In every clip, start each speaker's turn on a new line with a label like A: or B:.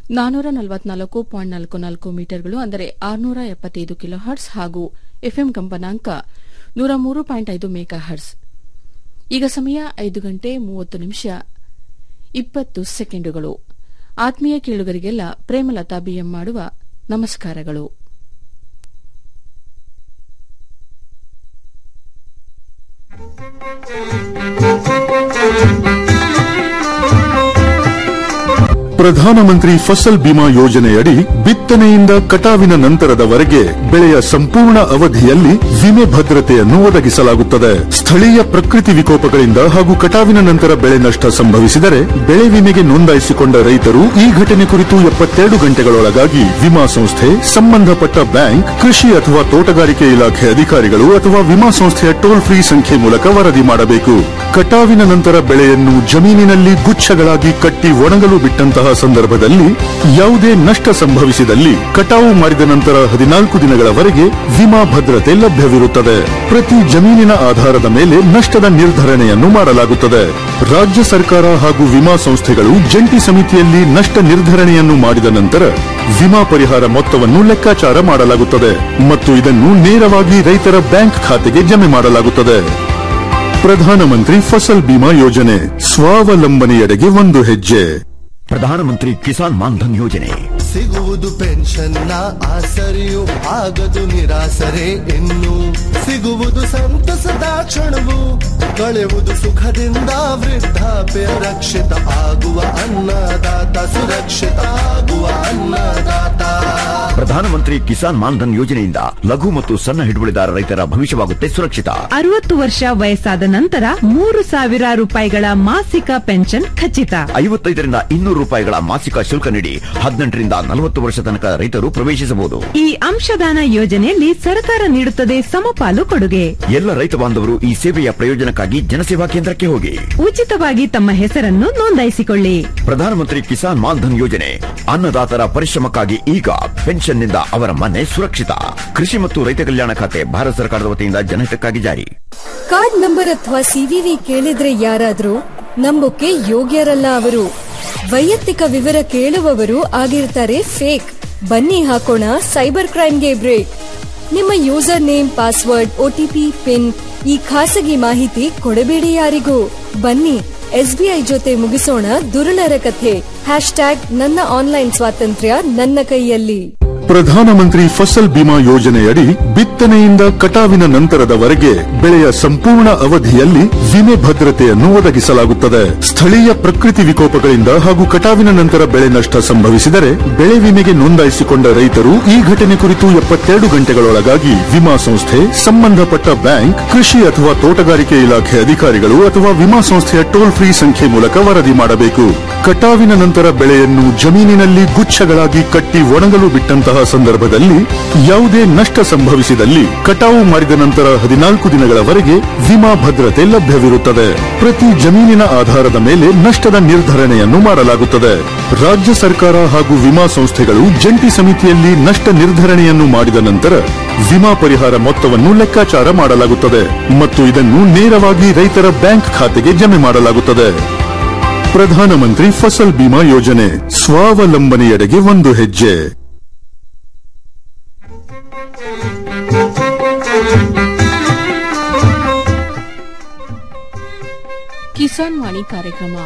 A: ನಾನೂರ ನಲವತ್ನಾಲ್ಕು ಪಾಯಿಂಟ್ ನಾಲ್ಕು ನಾಲ್ಕು ಮೀಟರ್ಗಳು ಅಂದರೆ ಆರುನೂರ ಎಪ್ಪತ್ತೈದು ಕಿಲೋ ಹರ್ಟ್ಸ್ ಹಾಗೂ ಎಫ್ಎಂ ಕಂಪನಾಂಕ ನೂರ ಮೂರು ಪಾಯಿಂಟ್ ಐದು ಮೆಗಾ ಹರ್ಟ್ಸ್ ಈಗ ಸಮಯ ಐದು ಗಂಟೆ ಮೂವತ್ತು ನಿಮಿಷ ಇಪ್ಪತ್ತು ಸೆಕೆಂಡುಗಳು ಆತ್ಮೀಯ ಕೇಳುಗರಿಗೆಲ್ಲ ಪ್ರೇಮಲತಾ ಬಿಎಂ ಮಾಡುವ ನಮಸ್ಕಾರಗಳು
B: ಪ್ರಧಾನಮಂತ್ರಿ ಫಸಲ್ ಬಿಮಾ ಯೋಜನೆಯಡಿ ಬಿತ್ತನೆಯಿಂದ ಕಟಾವಿನ ನಂತರದವರೆಗೆ ಬೆಳೆಯ ಸಂಪೂರ್ಣ ಅವಧಿಯಲ್ಲಿ ವಿಮೆ ಭದ್ರತೆಯನ್ನು ಒದಗಿಸಲಾಗುತ್ತದೆ ಸ್ಥಳೀಯ ಪ್ರಕೃತಿ ವಿಕೋಪಗಳಿಂದ ಹಾಗೂ ಕಟಾವಿನ ನಂತರ ಬೆಳೆ ನಷ್ಟ ಸಂಭವಿಸಿದರೆ ಬೆಳೆ ವಿಮೆಗೆ ನೋಂದಾಯಿಸಿಕೊಂಡ ರೈತರು ಈ ಘಟನೆ ಕುರಿತು ಎಪ್ಪತ್ತೆರಡು ಗಂಟೆಗಳೊಳಗಾಗಿ ವಿಮಾ ಸಂಸ್ಥೆ ಸಂಬಂಧಪಟ್ಟ ಬ್ಯಾಂಕ್ ಕೃಷಿ ಅಥವಾ ತೋಟಗಾರಿಕೆ ಇಲಾಖೆ ಅಧಿಕಾರಿಗಳು ಅಥವಾ ವಿಮಾ ಸಂಸ್ಥೆಯ ಟೋಲ್ ಫ್ರೀ ಸಂಖ್ಯೆ ಮೂಲಕ ವರದಿ ಮಾಡಬೇಕು ಕಟಾವಿನ ನಂತರ ಬೆಳೆಯನ್ನು ಜಮೀನಿನಲ್ಲಿ ಗುಚ್ಛಗಳಾಗಿ ಕಟ್ಟಿ ಒಣಗಲು ಬಿಟ್ಟಂತಹ ಸಂದರ್ಭದಲ್ಲಿ ಯಾವುದೇ ನಷ್ಟ ಸಂಭವಿಸಿದಲ್ಲಿ ಕಟಾವು ಮಾಡಿದ ನಂತರ ಹದಿನಾಲ್ಕು ದಿನಗಳವರೆಗೆ ವಿಮಾ ಭದ್ರತೆ ಲಭ್ಯವಿರುತ್ತದೆ ಪ್ರತಿ ಜಮೀನಿನ ಆಧಾರದ ಮೇಲೆ ನಷ್ಟದ ನಿರ್ಧರಣೆಯನ್ನು ಮಾಡಲಾಗುತ್ತದೆ ರಾಜ್ಯ ಸರ್ಕಾರ ಹಾಗೂ ವಿಮಾ ಸಂಸ್ಥೆಗಳು ಜಂಟಿ ಸಮಿತಿಯಲ್ಲಿ ನಷ್ಟ ನಿರ್ಧರಣೆಯನ್ನು ಮಾಡಿದ ನಂತರ ವಿಮಾ ಪರಿಹಾರ ಮೊತ್ತವನ್ನು ಲೆಕ್ಕಾಚಾರ ಮಾಡಲಾಗುತ್ತದೆ ಮತ್ತು ಇದನ್ನು ನೇರವಾಗಿ ರೈತರ ಬ್ಯಾಂಕ್ ಖಾತೆಗೆ ಜಮೆ ಮಾಡಲಾಗುತ್ತದೆ ಪ್ರಧಾನಮಂತ್ರಿ ಫಸಲ್ ಬಿಮಾ ಯೋಜನೆ ಸ್ವಾವಲಂಬನೆಯೆಡೆಗೆ ಒಂದು ಹೆಜ್ಜೆ
C: ಪ್ರಧಾನಮಂತ್ರಿ ಕಿಸಾನ್ ಮಾನ್ಧನ್ ಯೋಜನೆ
D: ಸಿಗುವುದು ಪೆನ್ಷನ್ನ ಆಸರೆಯು ಆಗದು ನಿರಾಸರೆ ಇನ್ನು ಸಿಗುವುದು ಸಂತಸದ ಕ್ಷಣವು ಕಳೆಯುವುದು ಸುಖದಿಂದ ವೃದ್ಧಾಪ್ಯ ರಕ್ಷಿತ ಆಗುವ ಅನ್ನದಾತ ಸುರಕ್ಷಿತ ಆಗುವ ಅನ್ನದಾತ
C: ಪ್ರಧಾನಮಂತ್ರಿ ಕಿಸಾನ್ ಮಾನ್ಧನ್ ಯೋಜನೆಯಿಂದ ಲಘು ಮತ್ತು ಸಣ್ಣ ಹಿಡುವಳಿದಾರ ರೈತರ ಭವಿಷ್ಯವಾಗುತ್ತೆ ಸುರಕ್ಷಿತ
E: ಅರವತ್ತು ವರ್ಷ ವಯಸ್ಸಾದ ನಂತರ ಮೂರು ಸಾವಿರ ರೂಪಾಯಿಗಳ ಮಾಸಿಕ ಪೆನ್ಷನ್ ಖಚಿತ
C: ಐವತ್ತೈದರಿಂದ ಇನ್ನೂರು ರೂಪಾಯಿಗಳ ಮಾಸಿಕ ಶುಲ್ಕ ನೀಡಿ ಹದಿನೆಂಟರಿಂದ ನಲವತ್ತು ವರ್ಷ ತನಕ ರೈತರು ಪ್ರವೇಶಿಸಬಹುದು
E: ಈ ಅಂಶದಾನ ಯೋಜನೆಯಲ್ಲಿ ಸರ್ಕಾರ ನೀಡುತ್ತದೆ ಸಮಪಾಲು ಕೊಡುಗೆ
C: ಎಲ್ಲ ರೈತ ಬಾಂಧವರು ಈ ಸೇವೆಯ ಪ್ರಯೋಜನಕ್ಕಾಗಿ ಜನಸೇವಾ ಕೇಂದ್ರಕ್ಕೆ ಹೋಗಿ
E: ಉಚಿತವಾಗಿ ತಮ್ಮ ಹೆಸರನ್ನು ನೋಂದಾಯಿಸಿಕೊಳ್ಳಿ
C: ಪ್ರಧಾನಮಂತ್ರಿ ಕಿಸಾನ್ ಮಾನ್ಧನ್ ಯೋಜನೆ ಅನ್ನದಾತರ ಪರಿಶ್ರಮಕ್ಕಾಗಿ ಈಗ ಪೆನ್ಷನ್ನಿಂದ ಅವರ ಮನೆ ಸುರಕ್ಷಿತ ಕೃಷಿ ಮತ್ತು ರೈತ ಕಲ್ಯಾಣ ಖಾತೆ ಭಾರತ ಸರ್ಕಾರದ ವತಿಯಿಂದ ಜನಹಿತಕ್ಕಾಗಿ ಜಾರಿ
F: ಕಾರ್ಡ್ ನಂಬರ್ ಅಥವಾ ಸಿವಿವಿ ಕೇಳಿದ್ರೆ ಯಾರಾದ್ರೂ ನಂಬೋಕೆ ಯೋಗ್ಯರಲ್ಲ ಅವರು ವೈಯಕ್ತಿಕ ವಿವರ ಕೇಳುವವರು ಆಗಿರ್ತಾರೆ ಫೇಕ್ ಬನ್ನಿ ಹಾಕೋಣ ಸೈಬರ್ ಕ್ರೈಮ್ಗೆ ಬ್ರೇಕ್ ನಿಮ್ಮ user name password OTP pin ಈ ಖಾಸಗಿ ಮಾಹಿತಿ ಕೊಡಬೇಡಿ ಯಾರಿಗೂ ಬನ್ನಿ ಎಸ್ಬಿಐ ಜೊತೆ ಮುಗಿಸೋಣ ದುರುಳರ ಕಥೆ ಹ್ಯಾಶ್ ಟ್ಯಾಗ್ ನನ್ನ ಆನ್ಲೈನ್ ಸ್ವಾತಂತ್ರ್ಯ ನನ್ನ ಕೈಯಲ್ಲಿ
B: ಪ್ರಧಾನಮಂತ್ರಿ ಫಸಲ್ ಬಿಮಾ ಯೋಜನೆಯಡಿ ಬಿತ್ತನೆಯಿಂದ ಕಟಾವಿನ ನಂತರದವರೆಗೆ ಬೆಳೆಯ ಸಂಪೂರ್ಣ ಅವಧಿಯಲ್ಲಿ ವಿಮೆ ಭದ್ರತೆಯನ್ನು ಒದಗಿಸಲಾಗುತ್ತದೆ ಸ್ಥಳೀಯ ಪ್ರಕೃತಿ ವಿಕೋಪಗಳಿಂದ ಹಾಗೂ ಕಟಾವಿನ ನಂತರ ಬೆಳೆ ನಷ್ಟ ಸಂಭವಿಸಿದರೆ ಬೆಳೆ ವಿಮೆಗೆ ನೋಂದಾಯಿಸಿಕೊಂಡ ರೈತರು ಈ ಘಟನೆ ಕುರಿತು ಎಪ್ಪತ್ತೆರಡು ಗಂಟೆಗಳೊಳಗಾಗಿ ವಿಮಾ ಸಂಸ್ಥೆ ಸಂಬಂಧಪಟ್ಟ ಬ್ಯಾಂಕ್ ಕೃಷಿ ಅಥವಾ ತೋಟಗಾರಿಕೆ ಇಲಾಖೆ ಅಧಿಕಾರಿಗಳು ಅಥವಾ ವಿಮಾ ಸಂಸ್ಥೆಯ ಟೋಲ್ ಫ್ರೀ ಸಂಖ್ಯೆ ಮೂಲಕ ವರದಿ ಮಾಡಬೇಕು ಕಟಾವಿನ ನಂತರ ಬೆಳೆಯನ್ನು ಜಮೀನಿನಲ್ಲಿ ಗುಚ್ಛಗಳಾಗಿ ಕಟ್ಟಿ ಒಣಗಲು ಬಿಟ್ಟಂತಹ ಸಂದರ್ಭದಲ್ಲಿ ಯಾವುದೇ ನಷ್ಟ ಸಂಭವಿಸಿದಲ್ಲಿ ಕಟಾವು ಮಾಡಿದ ನಂತರ ಹದಿನಾಲ್ಕು ದಿನಗಳವರೆಗೆ ವಿಮಾ ಭದ್ರತೆ ಲಭ್ಯವಿರುತ್ತದೆ ಪ್ರತಿ ಜಮೀನಿನ ಆಧಾರದ ಮೇಲೆ ನಷ್ಟದ ನಿರ್ಧರಣೆಯನ್ನು ಮಾಡಲಾಗುತ್ತದೆ ರಾಜ್ಯ ಸರ್ಕಾರ ಹಾಗೂ ವಿಮಾ ಸಂಸ್ಥೆಗಳು ಜಂಟಿ ಸಮಿತಿಯಲ್ಲಿ ನಷ್ಟ ನಿರ್ಧರಣೆಯನ್ನು ಮಾಡಿದ ನಂತರ ವಿಮಾ ಪರಿಹಾರ ಮೊತ್ತವನ್ನು ಲೆಕ್ಕಾಚಾರ ಮಾಡಲಾಗುತ್ತದೆ ಮತ್ತು ಇದನ್ನು ನೇರವಾಗಿ ರೈತರ ಬ್ಯಾಂಕ್ ಖಾತೆಗೆ ಜಮೆ ಮಾಡಲಾಗುತ್ತದೆ ಪ್ರಧಾನಮಂತ್ರಿ ಫಸಲ್ ಬಿಮಾ ಯೋಜನೆ ಸ್ವಾವಲಂಬನೆಯೆಡೆಗೆ ಒಂದು ಹೆಜ್ಜೆ
A: ಕಿಸಾನ್ ವಾಣಿ ಕಾರ್ಯಕ್ರಮ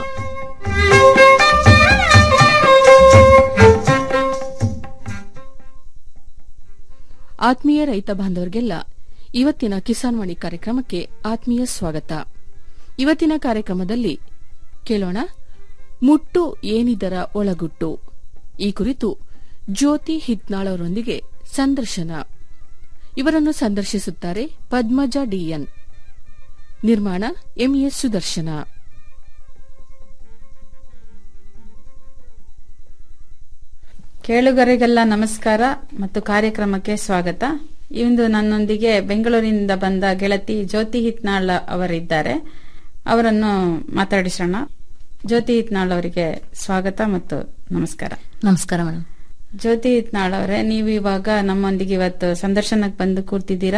A: ಆತ್ಮೀಯ ರೈತ ಬಾಂಧವರಿಗೆಲ್ಲ ಇವತ್ತಿನ ಕಿಸಾನ್ ವಾಣಿ ಕಾರ್ಯಕ್ರಮಕ್ಕೆ ಆತ್ಮೀಯ ಸ್ವಾಗತ ಇವತ್ತಿನ ಕಾರ್ಯಕ್ರಮದಲ್ಲಿ ಕೇಳೋಣ ಮುಟ್ಟು ಏನಿದರ ಒಳಗುಟ್ಟು ಈ ಕುರಿತು ಜ್ಯೋತಿ ಹಿತ್ನಾಳ್ ಅವರೊಂದಿಗೆ ಸಂದರ್ಶನ ಇವರನ್ನು ಸಂದರ್ಶಿಸುತ್ತಾರೆ ಪದ್ಮಜ ಡಿಎನ್ ನಿರ್ಮಾಣ ಎಂಎಸ್ ಸುದರ್ಶನ
G: ಕೇಳುಗರಿಗೆಲ್ಲ ನಮಸ್ಕಾರ ಮತ್ತು ಕಾರ್ಯಕ್ರಮಕ್ಕೆ ಸ್ವಾಗತ ಇಂದು ನನ್ನೊಂದಿಗೆ ಬೆಂಗಳೂರಿನಿಂದ ಬಂದ ಗೆಳತಿ ಜ್ಯೋತಿ ಹಿತ್ನಾಳ್ ಅವರಿದ್ದಾರೆ ಅವರನ್ನು ಮಾತಾಡಿಸೋಣ ಜ್ಯೋತಿ ಹಿತ್ನಾಳ್ ಅವರಿಗೆ ಸ್ವಾಗತ ಮತ್ತು ನಮಸ್ಕಾರ
H: ನಮಸ್ಕಾರ ಮೇಡಮ್
G: ಜ್ಯೋತಿ ಹಿತ್ನಾಳ್ ಅವರೇ ನೀವು ಇವಾಗ ನಮ್ಮೊಂದಿಗೆ ಇವತ್ತು ಸಂದರ್ಶನಕ್ಕೆ ಬಂದು ಕೂರ್ತಿದ್ದೀರಾ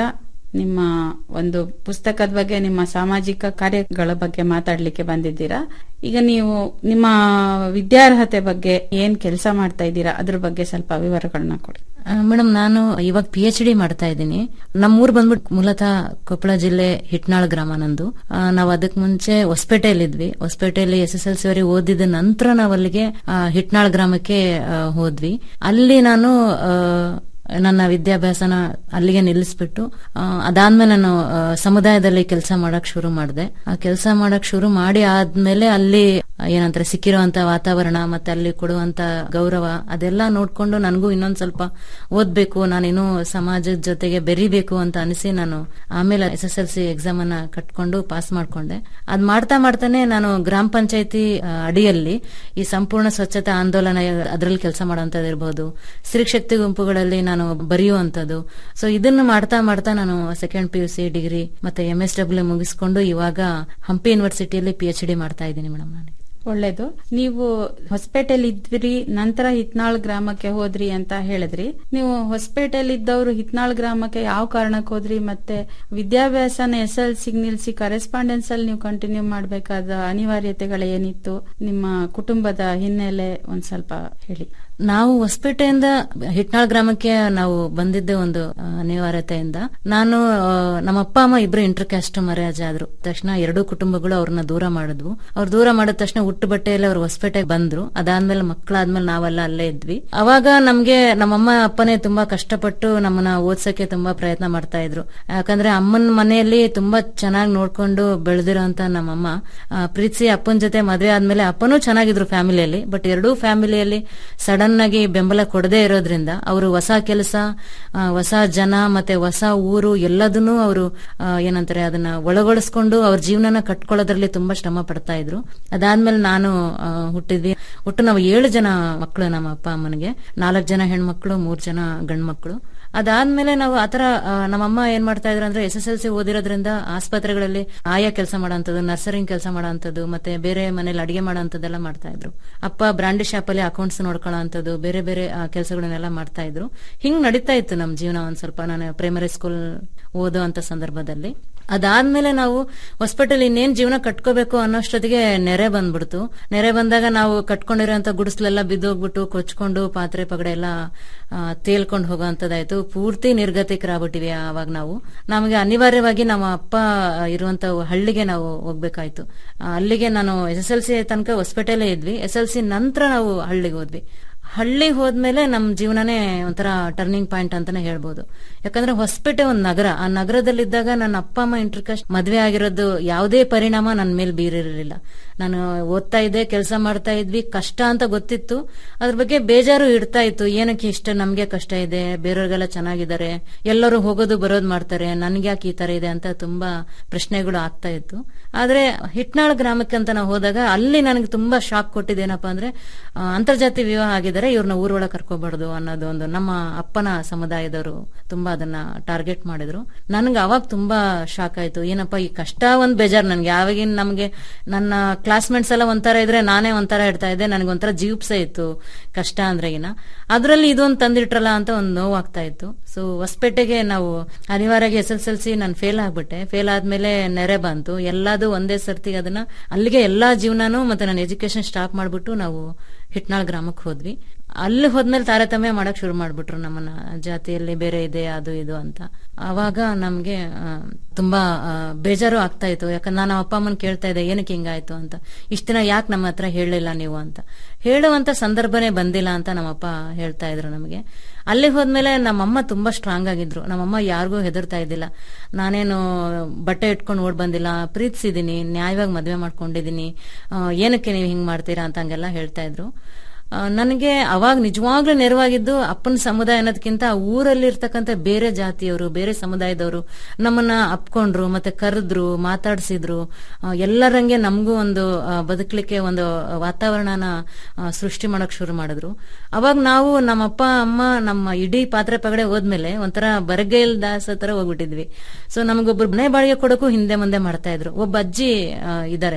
G: ನಿಮ್ಮ ಒಂದು ಪುಸ್ತಕದ ಬಗ್ಗೆ ನಿಮ್ಮ ಸಾಮಾಜಿಕ ಕಾರ್ಯಗಳ ಬಗ್ಗೆ ಮಾತಾಡ್ಲಿಕ್ಕೆ ಬಂದಿದ್ದೀರಾ ಈಗ ನೀವು ನಿಮ್ಮ ವಿದ್ಯಾರ್ಹತೆ ಬಗ್ಗೆ ಏನ್ ಕೆಲಸ ಮಾಡ್ತಾ ಇದ್ದೀರಾ ಅದ್ರ ಬಗ್ಗೆ ಸ್ವಲ್ಪ ವಿವರಗಳನ್ನ ಕೊಡಿ
H: ಮೇಡಮ್ ನಾನು ಇವಾಗ ಪಿ ಎಚ್ ಡಿ ಮಾಡ್ತಾ ಇದ್ದೀನಿ ನಮ್ಮೂರ್ ಬಂದ್ಬಿಟ್ಟು ಮೂಲತಃ ಕೊಪ್ಪಳ ಜಿಲ್ಲೆ ಹಿಟ್ನಾಳ್ ಗ್ರಾಮ ನಂದು ಆ, ನಾವು ಅದಕ್ ಮುಂಚೆ ಹೊಸಪೇಟೆಯಲ್ಲಿ ಇದ್ವಿ ಹೊಸಪೇಟೆಯಲ್ಲಿ ಎಸ್ ಎಸ್ ಎಲ್ ಸಿ ವರೆಗೆ ಓದಿದ ನಂತರ ನಾವು ಅಲ್ಲಿಗೆ ಆ, ಹಿಟ್ನಾಳ್ ಗ್ರಾಮಕ್ಕೆ ಆ, ಹೋದ್ವಿ ಅಲ್ಲಿ ನಾನು ಆ, ನನ್ನ ವಿದ್ಯಾಭ್ಯಾಸನ ಅಲ್ಲಿಗೆ ನಿಲ್ಲಿಸ್ಬಿಟ್ಟು ಆ, ಅದಾದ್ಮೇಲೆ ನಾನು ಆ, ಸಮುದಾಯದಲ್ಲಿ ಕೆಲಸ ಮಾಡಕ್ ಶುರು ಮಾಡಿದೆ ಆ ಕೆಲಸ ಮಾಡಕ್ ಶುರು ಮಾಡಿ ಆದ್ಮೇಲೆ ಅಲ್ಲಿ ಏನಂತಾರೆ ಸಿಕ್ಕಿರುವಂತ ವಾತಾವರಣ ಮತ್ತೆ ಅಲ್ಲಿ ಕೊಡುವಂತ ಗೌರವ ಅದೆಲ್ಲ ನೋಡ್ಕೊಂಡು ನನಗೂ ಇನ್ನೊಂದ್ ಸ್ವಲ್ಪ ಓದ್ಬೇಕು ನಾನಿನ್ನೂ ಸಮಾಜದ ಜೊತೆಗೆ ಬೆರಿಬೇಕು ಅಂತ ಅನಿಸಿ ನಾನು ಆಮೇಲೆ S S L C exam ಅನ್ನ ಕಟ್ಕೊಂಡು ಪಾಸ್ ಮಾಡ್ಕೊಂಡೆ ಅದ್ ಮಾಡ್ತಾ ಮಾಡ್ತಾನೆ ನಾನು ಗ್ರಾಮ ಪಂಚಾಯತಿ ಅಡಿಯಲ್ಲಿ ಈ ಸಂಪೂರ್ಣ ಸ್ವಚ್ಛತಾ ಆಂದೋಲನ ಅದರಲ್ಲಿ ಕೆಲಸ ಮಾಡುವಂತದ್ದು ಇರಬಹುದು ಸ್ತ್ರೀ ಶಕ್ತಿ ಗುಂಪುಗಳಲ್ಲಿ ನಾನು ಬರೆಯುವಂತದ್ದು ಸೊ ಇದನ್ನು ಮಾಡ್ತಾ ಮಾಡ್ತಾ ನಾನು second P U C degree ಮತ್ತೆ ಎಂ ಎಸ್ ಡಬ್ಲ್ಯೂ ಮುಗಿಸ್ಕೊಂಡು ಇವಾಗ ಹಂಪಿ ಯೂನಿವರ್ಸಿಟಿಯಲ್ಲಿ ಪಿ ಎಚ್ ಡಿ ಮಾಡ್ತಾ ಇದ್ದೀನಿ ಮೇಡಮ್ ನಾನು
G: ಒಳ್ಳೇದು ನೀವು ಹೊಸಪೇಟೆಯಲ್ಲಿ ಇದ್ರಿ ನಂತರ ಹಿತ್ನಾಳ್ ಗ್ರಾಮಕ್ಕೆ ಹೋದ್ರಿ ಅಂತ ಹೇಳಿದ್ರಿ ನೀವು ಹೊಸಪೇಟೆಯಲ್ಲಿ ಇದ್ದವರು ಹಿತ್ನಾಳ್ ಗ್ರಾಮಕ್ಕೆ ಯಾವ ಕಾರಣಕ್ಕೆ ಹೋದ್ರಿ ಮತ್ತೆ ವಿದ್ಯಾಭ್ಯಾಸನ ಎಸ್ ಎಲ್ ಸಿ ನಿಲ್ಸಿ ಕರೆಸ್ಪಾಂಡೆನ್ಸ್ ಅಲ್ಲಿ ನೀವು ಕಂಟಿನ್ಯೂ ಮಾಡಬೇಕಾದ ಅನಿವಾರ್ಯತೆಗಳು ಏನಿತ್ತು ನಿಮ್ಮ ಕುಟುಂಬದ ಹಿನ್ನೆಲೆ ಒಂದ್ ಸ್ವಲ್ಪ ಹೇಳಿ
H: ನಾವು ಹೊಸಪೇಟೆಯಿಂದ ಹಿಟ್ನಾಳ್ ಗ್ರಾಮಕ್ಕೆ ನಾವು ಬಂದಿದ್ದೆ ಒಂದು ಆ, ಅನಿವಾರ್ಯತೆಯಿಂದ ನಾನು ಆ, ನಮ್ಮ ಅಪ್ಪ ಅಮ್ಮ ಇಬ್ರು ಇಂಟರ್ ಕ್ಯಾಸ್ಟ್ ಮ್ಯಾರೇಜ್ ಆದ್ರು ತಕ್ಷಣ ಎರಡೂ ಕುಟುಂಬಗಳು ಅವ್ರನ್ನ ದೂರ ಮಾಡಿದ್ವು ಅವ್ರು ದೂರ ಮಾಡಿದ ತಕ್ಷಣ ಹುಟ್ಟು ಬಟ್ಟೆಯಲ್ಲಿ ಅವ್ರು ಹೊಸಪೇಟೆಗೆ ಬಂದ್ರು ಅದಾದ್ಮೇಲೆ ಮಕ್ಕಳಾದ್ಮೇಲೆ ನಾವೆಲ್ಲ ಅಲ್ಲೇ ಇದ್ವಿ ಅವಾಗ ನಮ್ಗೆ ನಮ್ಮಮ್ಮ ಅಪ್ಪನೇ ತುಂಬಾ ಕಷ್ಟಪಟ್ಟು ನಮ್ಮನ್ನ ಓದ್ಸಕ್ಕೆ ತುಂಬಾ ಪ್ರಯತ್ನ ಮಾಡ್ತಾ ಇದ್ರು ಯಾಕಂದ್ರೆ ಅಮ್ಮನ ಮನೆಯಲ್ಲಿ ತುಂಬಾ ಚೆನ್ನಾಗಿ ನೋಡ್ಕೊಂಡು ಬೆಳೆದಿರೋಂತ ನಮ್ಮಮ್ಮ ಆ, ಪ್ರೀತಿಸಿ ಅಪ್ಪನ ಜೊತೆ ಮದ್ವೆ ಆದ್ಮೇಲೆ ಅಪ್ಪನೂ ಚೆನ್ನಾಗಿದ್ರು ಫ್ಯಾಮಿಲಿಯಲ್ಲಿ ಬಟ್ ಎರಡೂ ಫ್ಯಾಮಿಲಿಯಲ್ಲಿ ಸಡನ್ ಆಗಿ ಬೆಂಬಲ ಕೊಡದೇ ಇರೋದ್ರಿಂದ ಅವರು ಹೊಸ ಕೆಲಸ ಹೊಸ ಜನ ಮತ್ತೆ ಹೊಸ ಊರು ಎಲ್ಲದನ್ನೂ ಅವರು ಏನಂತಾರೆ ಅದನ್ನ ಒಳಗೊಳಿಸ್ಕೊಂಡು ಅವ್ರ ಜೀವನನ ಕಟ್ಕೊಳ್ಳೋದ್ರಲ್ಲಿ ತುಂಬಾ ಶ್ರಮ ಪಡ್ತಾ ಇದ್ರು ಅದಾದ್ಮೇಲೆ ನಾನು ಆ, ಹುಟ್ಟಿದ್ವಿ ಒಟ್ಟು ನಾವು ಏಳು ಜನ ಮಕ್ಕಳು ನಮ್ಮ ಅಪ್ಪ ಅಮ್ಮನಿಗೆ ನಾಲ್ಕು ಜನ ಹೆಣ್ಮಕ್ಳು ಮೂರ್ ಜನ ಗಂಡ್ ಮಕ್ಕಳು ಅದಾದ್ಮೇಲೆ ನಾವು ಆತರ ಆ, ನಮ್ಮಮ್ಮ ಏನ್ ಮಾಡ್ತಾ ಇದ್ರು ಅಂದ್ರೆ ಎಸ್ ಎಸ್ ಎಲ್ ಸಿ ಓದಿರೋದ್ರಿಂದ ಆಸ್ಪತ್ರೆಗಳಲ್ಲಿ ಆಯಾ ಕೆಲಸ ಮಾಡೋಂಥದ್ದು ನರ್ಸರಿಂಗ್ ಕೆಲಸ ಮಾಡೋಂಥದ್ದು ಮತ್ತೆ ಬೇರೆ ಮನೇಲಿ ಅಡಿಗೆ ಮಾಡೋಂಥದ್ದೆಲ್ಲ ಮಾಡ್ತಾ ಇದ್ರು ಅಪ್ಪ ಬ್ರಾಂಡಿ ಶಾಪ್ ಅಲ್ಲಿ ಅಕೌಂಟ್ಸ್ ನೋಡ್ಕೊಳ್ಳೋಂಥದ್ದು ಬೇರೆ ಬೇರೆ ಕೆಲಸಗಳನ್ನೆಲ್ಲ ಮಾಡ್ತಾ ಇದ್ರು ಹಿಂಗ್ ನಡೀತಾ ಇತ್ತು ನಮ್ ಜೀವನ ಒಂದ್ ಸ್ವಲ್ಪ ನಾನು ಪ್ರೈಮರಿ ಸ್ಕೂಲ್ ಓದೋ ಅಂತ ಸಂದರ್ಭದಲ್ಲಿ ಅದಾದ್ಮೇಲೆ ನಾವು ಹಾಸ್ಪಿಟಲ್ ಇನ್ನೇನ್ ಜೀವನ ಕಟ್ಕೋಬೇಕು ಅನ್ನೋಷ್ಟೊತ್ತಿಗೆ ನೆರೆ ಬಂದ್ಬಿಡ್ತು ನೆರೆ ಬಂದಾಗ ನಾವು ಕಟ್ಕೊಂಡಿರೋಂತ ಗುಡಿಸ್ಲೆಲ್ಲ ಬಿದ್ದೋಗ್ಬಿಟ್ಟು ಕೊಚ್ಕೊಂಡು ಪಾತ್ರೆ ಪಗಡೆ ಎಲ್ಲ ಆ, ತೇಲ್ಕೊಂಡು ಹೋಗೋಂಥದ್ದಾಯ್ತು ಪೂರ್ತಿ ನಿರ್ಗತಿಕರಾಗ್ಬಿಟ್ಟಿವಿ ಆವಾಗ ನಾವು ನಮಗೆ ಅನಿವಾರ್ಯವಾಗಿ ನಮ್ಮ ಅಪ್ಪ ಇರುವಂತ ಹಳ್ಳಿಗೆ ನಾವು ಹೋಗ್ಬೇಕಾಯ್ತು ಆ, ಅಲ್ಲಿಗೆ ನಾನು ಎಸ್ ಎಸ್ ಎಲ್ ಸಿ ತನಕ ಹೊಸಪೇಟೆಲೇ ಇದ್ವಿ ಎಸ್ ಎಲ್ ಸಿ ನಂತರ ನಾವು ಹಳ್ಳಿಗೆ ಹೋದ್ವಿ ಹಳ್ಳಿ ಹೋದ್ಮೇಲೆ ನಮ್ ಜೀವನನೇ ಒಂಥರ ಟರ್ನಿಂಗ್ ಪಾಯಿಂಟ್ ಅಂತಾನೆ ಹೇಳ್ಬೋದು ಯಾಕಂದ್ರೆ ಹೊಸಪೇಟೆ ಒಂದ್ ನಗರ ಆ ನಗರದಲ್ಲಿದ್ದಾಗ ನನ್ನ ಅಪ್ಪ ಅಮ್ಮ ಇಂಟರ್ಕಾಸ್ಟ್ ಮದ್ವೆ ಆಗಿರೋದು ಯಾವುದೇ ಪರಿಣಾಮ ನನ್ನ ಮೇಲೆ ಬೀರಿರಲಿಲ್ಲ ನಾನು ಓದ್ತಾ ಇದ್ದೆ ಕೆಲಸ ಮಾಡ್ತಾ ಇದ್ವಿ ಕಷ್ಟ ಅಂತ ಗೊತ್ತಿತ್ತು ಅದ್ರ ಬಗ್ಗೆ ಬೇಜಾರು ಇಡ್ತಾ ಇತ್ತು ಏನಕ್ಕೆ ಇಷ್ಟ ನಮ್ಗೆ ಕಷ್ಟ ಇದೆ ಬೇರೆಯವ್ರಿಗೆಲ್ಲ ಚೆನ್ನಾಗಿದ್ದಾರೆ ಎಲ್ಲರೂ ಹೋಗೋದು ಬರೋದು ಮಾಡ್ತಾರೆ ನನ್ಗೆ ಯಾಕೆ ಈ ತರ ಇದೆ ಅಂತ ತುಂಬಾ ಪ್ರಶ್ನೆಗಳು ಆಗ್ತಾ ಇತ್ತು ಆದ್ರೆ ಹಿಟ್ನಾಳ್ ಗ್ರಾಮಕ್ಕೆ ಅಂತ ನಾವು ಹೋದಾಗ ಅಲ್ಲಿ ನನಗೆ ತುಂಬಾ ಶಾಕ್ ಕೊಟ್ಟಿದ್ದೇನಪ್ಪ ಅಂದ್ರೆ ಆ, ಅಂತರ್ಜಾತಿ ವಿವಾಹ ಆಗಿದ್ದಾರೆ ಇವ್ರನ್ನ ಊರೊಳಗೆ ಕರ್ಕೋಬಾರ್ದು ಅನ್ನೋದು ಒಂದು ನಮ್ಮ ಅಪ್ಪನ ಸಮುದಾಯದವರು ತುಂಬಾ ಅದನ್ನ ಟಾರ್ಗೆಟ್ ಮಾಡಿದ್ರು ನನ್ಗೆ ಅವಾಗ ತುಂಬಾ ಶಾಕ್ ಆಯ್ತು ಏನಪ್ಪ ಈ ಕಷ್ಟ ಒಂದ್ ಬೇಜಾರ್ ನನ್ಗೆ ಯಾವಾಗಿನ ನಮ್ಗೆ ನನ್ನ ಕ್ಲಾಸ್ಮೇಟ್ಸ್ ಎಲ್ಲ ಒಂಥರ ಇದ್ರೆ ನಾನೇ ಒಂಥರ ಇಡ್ತಾ ಇದ್ದೆ ನನಗೆ ಒಂಥರ ಜೀಪ್ಸೆ ಇತ್ತು ಕಷ್ಟ ಅಂದ್ರೆ ಏನ ಅದ್ರಲ್ಲಿ ಇದೊಂದು ತಂದಿಟ್ರಲ್ಲ ಅಂತ ಒಂದು ನೋವಾಗ್ತಾ ಇತ್ತು ಸೊ ಹೊಸಪೇಟೆಗೆ ನಾವು ಅನಿವಾರ್ಯವಾಗಿ ಎಸ್ ಎಸ್ ಎಲ್ ಸಿ ನಾನು ಫೇಲ್ ಆಗ್ಬಿಟ್ಟೆ ಫೇಲ್ ಆದ್ಮೇಲೆ ನೆರೆ ಬಂತು ಎಲ್ಲದು ಒಂದೇ ಸರ್ತಿ ಅದನ್ನ ಅಲ್ಲಿಗೆ ಎಲ್ಲಾ ಜೀವನನೂ ಮತ್ತೆ ನನ್ನ ಎಜುಕೇಶನ್ ಸ್ಟಾಪ್ ಮಾಡ್ಬಿಟ್ಟು ನಾವು ಹಿಟ್ನಾಳ್ ಗ್ರಾಮಕ್ಕೆ ಹೋದ್ವಿ ಅಲ್ಲಿ ಹೋದ್ಮೇಲೆ ತಾರತಮ್ಯ ಮಾಡಕ್ ಶುರು ಮಾಡ್ಬಿಟ್ರು ನಮ್ಮನ್ನ ಜಾತಿಯಲ್ಲಿ ಬೇರೆ ಇದೆ ಅದು ಇದು ಅಂತ ಅವಾಗ ನಮ್ಗೆ ಆ, ತುಂಬಾ ಆ, ಬೇಜಾರು ಆಗ್ತಾ ಇತ್ತು ಯಾಕಂದ್ರೆ ನಾನು ಅಪ್ಪ ಅಮ್ಮನ್ ಕೇಳ್ತಾ ಇದ್ದೆ ಏನಕ್ಕೆ ಹಿಂಗಾಯ್ತು ಅಂತ ಇಷ್ಟ ದಿನ ಯಾಕೆ ನಮ್ಮ ಹತ್ರ ಹೇಳಿಲ್ಲ ನೀವು ಅಂತ ಹೇಳುವಂತ ಸಂದರ್ಭನೇ ಬಂದಿಲ್ಲ ಅಂತ ನಮ್ಮಪ್ಪ ಹೇಳ್ತಾ ಇದ್ರು ನಮಗೆ ಅಲ್ಲಿ ಹೋದ್ಮೇಲೆ ನಮ್ಮಮ್ಮ ತುಂಬಾ ಸ್ಟ್ರಾಂಗ್ ಆಗಿದ್ರು ನಮ್ಮಮ್ಮ ಯಾರಿಗೂ ಹೆದರ್ತಾ ಇದ್ದಿಲ್ಲ ನಾನೇನು ಬಟ್ಟೆ ಇಟ್ಕೊಂಡು ಓಡ್ ಬಂದಿಲ್ಲ ಪ್ರೀತಿಸಿದೀನಿ ನ್ಯಾಯವಾಗಿ ಮದ್ವೆ ಮಾಡ್ಕೊಂಡಿದೀನಿ ಆ, ಏನಕ್ಕೆ ನೀವು ಹಿಂಗ್ ಮಾಡ್ತೀರಾ ಅಂತ ಹಂಗೆಲ್ಲ ಹೇಳ್ತಾ ಇದ್ರು ಆ, ನನಗೆ ಅವಾಗ ನಿಜವಾಗ್ಲೂ ನೆರವಾಗಿದ್ದು ಅಪ್ಪನ ಸಮುದಾಯ ಅನ್ನೋದಕ್ಕಿಂತ ಊರಲ್ಲಿ ಇರ್ತಕ್ಕಂಥ ಬೇರೆ ಜಾತಿಯವರು ಬೇರೆ ಸಮುದಾಯದವರು ನಮ್ಮನ್ನ ಅಪ್ಕೊಂಡ್ರು ಮತ್ತೆ ಕರೆದ್ರು ಮಾತಾಡ್ಸಿದ್ರು ಆ, ಎಲ್ಲರಂಗೆ ನಮಗೂ ಒಂದು ಆ, ಬದುಕಲಿಕ್ಕೆ ಒಂದು ವಾತಾವರಣನ ಆ, ಸೃಷ್ಟಿ ಮಾಡಕ್ ಶುರು ಮಾಡಿದ್ರು ಅವಾಗ ನಾವು ನಮ್ಮ ಅಪ್ಪ ಅಮ್ಮ ನಮ್ಮ ಇಡೀ ಪಾತ್ರೆ ಪಗಡೆ ಹೋದ್ಮೇಲೆ ಒಂಥರ ಬರಗೈಲ್ ದಾಸ ತರ ಹೋಗ್ಬಿಟ್ಟಿದ್ವಿ ಸೊ ನಮಗೊಬ್ರು ಮನೆ ಬಾಡಿಗೆ ಕೊಡಕ್ಕೂ ಹಿಂದೆ ಮುಂದೆ ಮಾಡ್ತಾ ಇದ್ರು ಒಬ್ಬ ಅಜ್ಜಿ ಆ, ಇದಾರೆ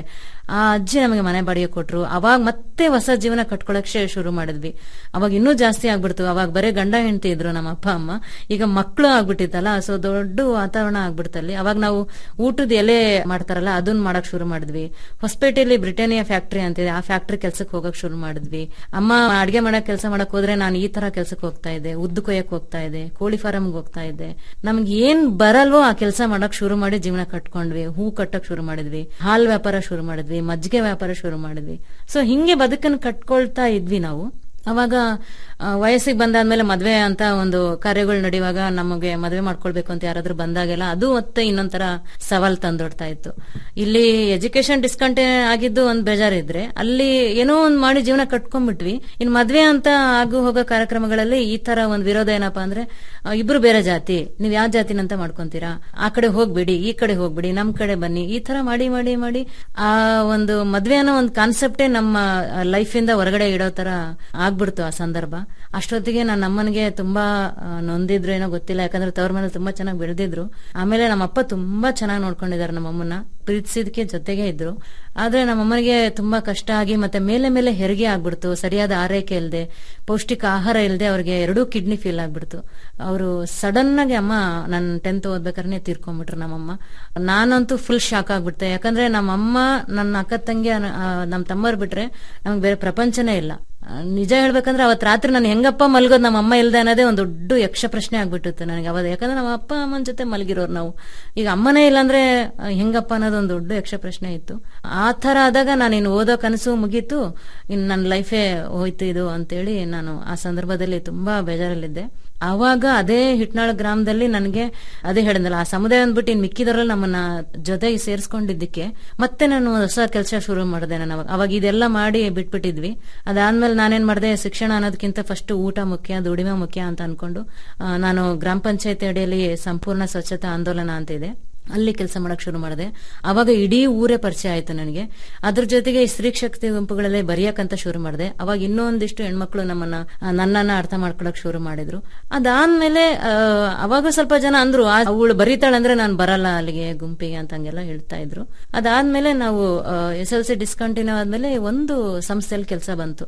H: ಆ ಅಜ್ಜಿ ನಮಗೆ ಮನೆ ಬಾಡಿಗೆ ಕೊಟ್ರು ಅವಾಗ ಮತ್ತೆ ಹೊಸ ಜೀವನ ಕಟ್ಕೊಳಕ್ಕೆ ಶುರು ಮಾಡಿದ್ವಿ ಅವಾಗ ಇನ್ನೂ ಜಾಸ್ತಿ ಆಗ್ಬಿಡ್ತು ಅವಾಗ ಬರೀ ಗಂಡ ಹೆಂಡತಿ ಇದ್ರು ನಮ್ಮ ಅಪ್ಪ ಅಮ್ಮ ಈಗ ಮಕ್ಕಳು ಆಗ್ಬಿಟ್ಟಿತ್ತಲ್ಲ ಸೊ ದೊಡ್ಡ ವಾತಾವರಣ ಆಗ್ಬಿಡ್ತಲ್ಲಿ ಅವಾಗ ನಾವು ಊಟದ ಎಲೆ ಮಾಡ್ತಾರಲ್ಲ ಅದನ್ನ ಮಾಡಕ್ ಶುರು ಮಾಡಿದ್ವಿ ಹೊಸಪೇಟೆಯಲ್ಲಿ ಬ್ರಿಟಾನಿಯಾ ಫ್ಯಾಕ್ಟ್ರಿ ಅಂತಿದೆ ಆ ಫ್ಯಾಕ್ಟ್ರಿ ಕೆಲ್ಸಕ್ಕೆ ಹೋಗಕ್ ಶುರು ಮಾಡಿದ್ವಿ ಅಮ್ಮ ಅಡ್ಗೆ ಮಾಡಕ್ ಕೆಲಸ ಮಾಡಕ್ ಹೋದ್ರೆ ನಾನು ಈ ತರ ಕೆಲ್ಸಕ್ಕೆ ಹೋಗ್ತಾ ಇದ್ದೆ ಉದ್ದು ಕೊಯ್ಯಕ್ ಹೋಗ್ತಾ ಇದ್ದೆ ಕೋಳಿ ಫಾರಮ್ಗೆ ಹೋಗ್ತಾ ಇದ್ದೆ ನಮ್ಗೆ ಏನ್ ಬರಲ್ವೋ ಆ ಕೆಲಸ ಮಾಡಕ್ ಶುರು ಮಾಡಿ ಜೀವನ ಕಟ್ಕೊಂಡ್ವಿ ಹೂ ಕಟ್ಟಕ್ ಶುರು ಮಾಡಿದ್ವಿ ಹಾಲ್ ವ್ಯಾಪಾರ ಶುರು ಮಾಡಿದ್ವಿ ಮಜ್ಜಿಗೆ ವ್ಯಾಪಾರ ಶುರು ಮಾಡಿದ್ವಿ ಸೊ ಹಿಂಗೆ ಬದುಕನ್ನು ಕಟ್ಕೊಳ್ತಾ ಇದ್ವಿ ನಾವು ಅವಾಗ ಆ, ವಯಸ್ಸಿಗೆ ಬಂದಾದ್ಮೇಲೆ ಮದ್ವೆ ಅಂತ ಒಂದು ಕಾರ್ಯಗಳು ನಡೆಯುವಾಗ ನಮಗೆ ಮದ್ವೆ ಮಾಡ್ಕೊಳ್ಬೇಕು ಅಂತ ಯಾರಾದ್ರೂ ಬಂದಾಗೆಲ್ಲ ಅದು ಮತ್ತೆ ಇನ್ನೊಂಥರ ಸವಾಲ್ ತಂದೊಡ್ತಾ ಇತ್ತು ಇಲ್ಲಿ ಎಜುಕೇಶನ್ ಡಿಸ್ಕಂಟಿನ್ಯೂ ಆಗಿದ್ದು ಒಂದ್ ಬೇಜಾರಿದ್ರೆ ಅಲ್ಲಿ ಏನೋ ಒಂದ್ ಮಾಡಿ ಜೀವನ ಕಟ್ಕೊಂಡ್ಬಿಟ್ವಿ ಇನ್ ಮದ್ವೆ ಅಂತ ಆಗು ಹೋಗೋ ಕಾರ್ಯಕ್ರಮಗಳಲ್ಲಿ ಈ ತರ ಒಂದ್ ವಿರೋಧ ಏನಪ್ಪಾ ಅಂದ್ರೆ ಆ, ಇಬ್ರು ಬೇರೆ ಜಾತಿ ನೀವ್ ಯಾವ ಜಾತಿನಂತ ಮಾಡ್ಕೊಂತೀರಾ ಆ ಕಡೆ ಹೋಗ್ಬಿಡಿ ಈ ಕಡೆ ಹೋಗ್ಬಿಡಿ ನಮ್ ಕಡೆ ಬನ್ನಿ ಈ ತರ ಮಾಡಿ ಮಾಡಿ ಮಾಡಿ ಆ ಒಂದು ಮದ್ವೆ ಅನ್ನೋ ಒಂದು ಕಾನ್ಸೆಪ್ಟೇ ನಮ್ಮ ಲೈಫ್ ಇಂದ ಹೊರಗಡೆ ಇಡೋ ತರ ಆಗ್ಬಿಡ್ತು ಆ ಸಂದರ್ಭ ಅಷ್ಟೊತ್ತಿಗೆ ನನ್ನ ಅಮ್ಮನಿಗೆ ತುಂಬಾ ಆ, ನೊಂದಿದ್ರು ಏನೋ ಗೊತ್ತಿಲ್ಲ ಯಾಕಂದ್ರೆ ತವ್ರ ಮನೇಲಿ ತುಂಬಾ ಚೆನ್ನಾಗಿ ಬೆಳೆದಿದ್ರು ಆಮೇಲೆ ನಮ್ಮ ಅಪ್ಪ ತುಂಬಾ ಚೆನ್ನಾಗಿ ನೋಡ್ಕೊಂಡಿದ್ದಾರೆ ನಮ್ಮಮ್ಮನ ಪ್ರೀತಿಸಿದಕ್ಕೆ ಜೊತೆಗೆ ಇದ್ರು ಆದ್ರೆ ನಮ್ಮಮ್ಮನಿಗೆ ತುಂಬಾ ಕಷ್ಟ ಆಗಿ ಮತ್ತೆ ಮೇಲೆ ಮೇಲೆ ಹೆರಿಗೆ ಆಗ್ಬಿಡ್ತು ಸರಿಯಾದ ಆರೈಕೆ ಇಲ್ಲದೆ ಪೌಷ್ಟಿಕ ಆಹಾರ ಇಲ್ಲದೆ ಅವ್ರಿಗೆ ಎರಡೂ ಕಿಡ್ನಿ ಫೀಲ್ ಆಗ್ಬಿಡ್ತು ಅವರು ಸಡನ್ ಆಗಿ ಅಮ್ಮ ನನ್ನ ಟೆಂತ್ ಓದ್ಬೇಕಾದ್ರೆ ತೀರ್ಕೊಂಡ್ಬಿಟ್ರು ನಮ್ಮಮ್ಮ ನಾನಂತೂ ಫುಲ್ ಶಾಕ್ ಆಗ್ಬಿಡ್ತೆ ಯಾಕಂದ್ರೆ ನಮ್ಮಮ್ಮ ನನ್ನ ಅಕ್ಕ ತಂಗಿ ಅನ- ಆ, ನಮ್ಮ ತಮ್ಮರ್ ಬಿಟ್ರೆ ನಮ್ಗೆ ಬೇರೆ ಪ್ರಪಂಚನೇ ಇಲ್ಲ ಆ, ನಿಜ ಹೇಳ್ಬೇಕಂದ್ರೆ ಅವತ್ ರಾತ್ರಿ ನಾನು ಹೆಂಗಪ್ಪ ಮಲ್ಗೋದ್ ನಮ್ಮ ಅಮ್ಮ ಇಲ್ದೆ ಅನ್ನೋದೇ ಒಂದು ದೊಡ್ಡ ಯಕ್ಷ ಪ್ರಶ್ನೆ ಆಗ್ಬಿಟ್ಟಿತ್ತು ನನಗೆ ಅವಾಗ ಯಾಕಂದ್ರೆ ನಮ್ಮ ಅಪ್ಪ ಅಮ್ಮನ ಜೊತೆ ಮಲಗಿರೋರು ನಾವು ಈಗ ಅಮ್ಮನೇ ಇಲ್ಲಾಂದ್ರೆ ಆ, ಹೆಂಗಪ್ಪ ಅನ್ನೋದು ಒಂದು ದೊಡ್ಡ ಯಕ್ಷ ಪ್ರಶ್ನೆ ಇತ್ತು ಆ ತರ ಆದಾಗ ನಾನು ಇನ್ನು ಓದೋ ಕನಸು ಮುಗೀತು ಇನ್ನು ನನ್ನ ಲೈಫೇ ಹೋಯ್ತು ಇದು ಅಂತೇಳಿ ನಾನು ಆ ಸಂದರ್ಭದಲ್ಲಿ ತುಂಬಾ ಬೇಜಾರಲ್ಲಿದ್ದೆ ಆವಾಗ ಅದೇ ಹಿಟ್ನಾಳ ಗ್ರಾಮದಲ್ಲಿ ನನಗೆ ಅದೇ ಹೇಳಿದ್ನಲ್ಲ ಆ ಸಮುದಾಯ ಅಂದ್ಬಿಟ್ಟು ಇನ್ ಮಿಕ್ಕಿದವರಲ್ಲಿ ನಮ್ಮನ್ನ ಜೊತೆಗೆ ಸೇರಿಸ್ಕೊಂಡಿದ್ದಕ್ಕೆ ಮತ್ತೆ ನಾನು ಹೊಸ ಕೆಲಸ ಶುರು ಮಾಡಿದೆ ನಾನು ಅವಾಗ ಅವಾಗ ಇದೆಲ್ಲ ಮಾಡಿ ಬಿಟ್ಬಿಟ್ಟಿದ್ವಿ ಅದಾದ್ಮೇಲೆ ನಾನೇನ್ ಮಾಡಿದೆ ಶಿಕ್ಷಣ ಅನ್ನೋದಕ್ಕಿಂತ ಫಸ್ಟ್ ಊಟ ಮುಖ್ಯ ದುಡಿಮೆ ಮುಖ್ಯ ಅಂತ ಅನ್ಕೊಂಡು ಆ, ನಾನು ಗ್ರಾಮ ಪಂಚಾಯತಿ ಅಡಿಯಲ್ಲಿ ಸಂಪೂರ್ಣ ಸ್ವಚ್ಛತಾ ಆಂದೋಲನ ಅಂತ ಇದೆ ಅಲ್ಲಿ ಕೆಲಸ ಮಾಡಕ್ ಶುರು ಮಾಡಿದೆ ಅವಾಗ ಇಡೀ ಊರೇ ಪರಿಚಯ ಆಯ್ತು ನನಗೆ ಅದ್ರ ಜೊತೆಗೆ ಈ ಸ್ತ್ರೀ ಶಕ್ತಿ ಗುಂಪುಗಳಲ್ಲಿ ಬರೆಯಕ್ಕಂತ ಶುರು ಮಾಡಿದೆ ಅವಾಗ ಇನ್ನೊಂದಿಷ್ಟು ಹೆಣ್ಮಕ್ಳು ನಮ್ಮನ್ನ ಆ, ನನ್ನನ್ನ ಅರ್ಥ ಮಾಡ್ಕೊಳಕ್ ಶುರು ಮಾಡಿದ್ರು ಅದಾದ್ಮೇಲೆ ಆ, ಅವಾಗ ಸ್ವಲ್ಪ ಜನ ಅಂದ್ರು ಅವಳು ಬರೀತಾಳಂದ್ರೆ ನಾನು ಬರಲ್ಲ ಅಲ್ಲಿಗೆ ಗುಂಪಿಗೆ ಅಂತ ಹಂಗೆಲ್ಲ ಹೇಳ್ತಾ ಇದ್ರು ಅದಾದ್ಮೇಲೆ ನಾವು ಎಸ್ ಎಲ್ ಸಿ ಡಿಸ್ಕಂಟಿನ್ಯೂ ಆದ್ಮೇಲೆ ಒಂದು ಸಂಸ್ಥೆಯಲ್ಲಿ ಕೆಲಸ ಬಂತು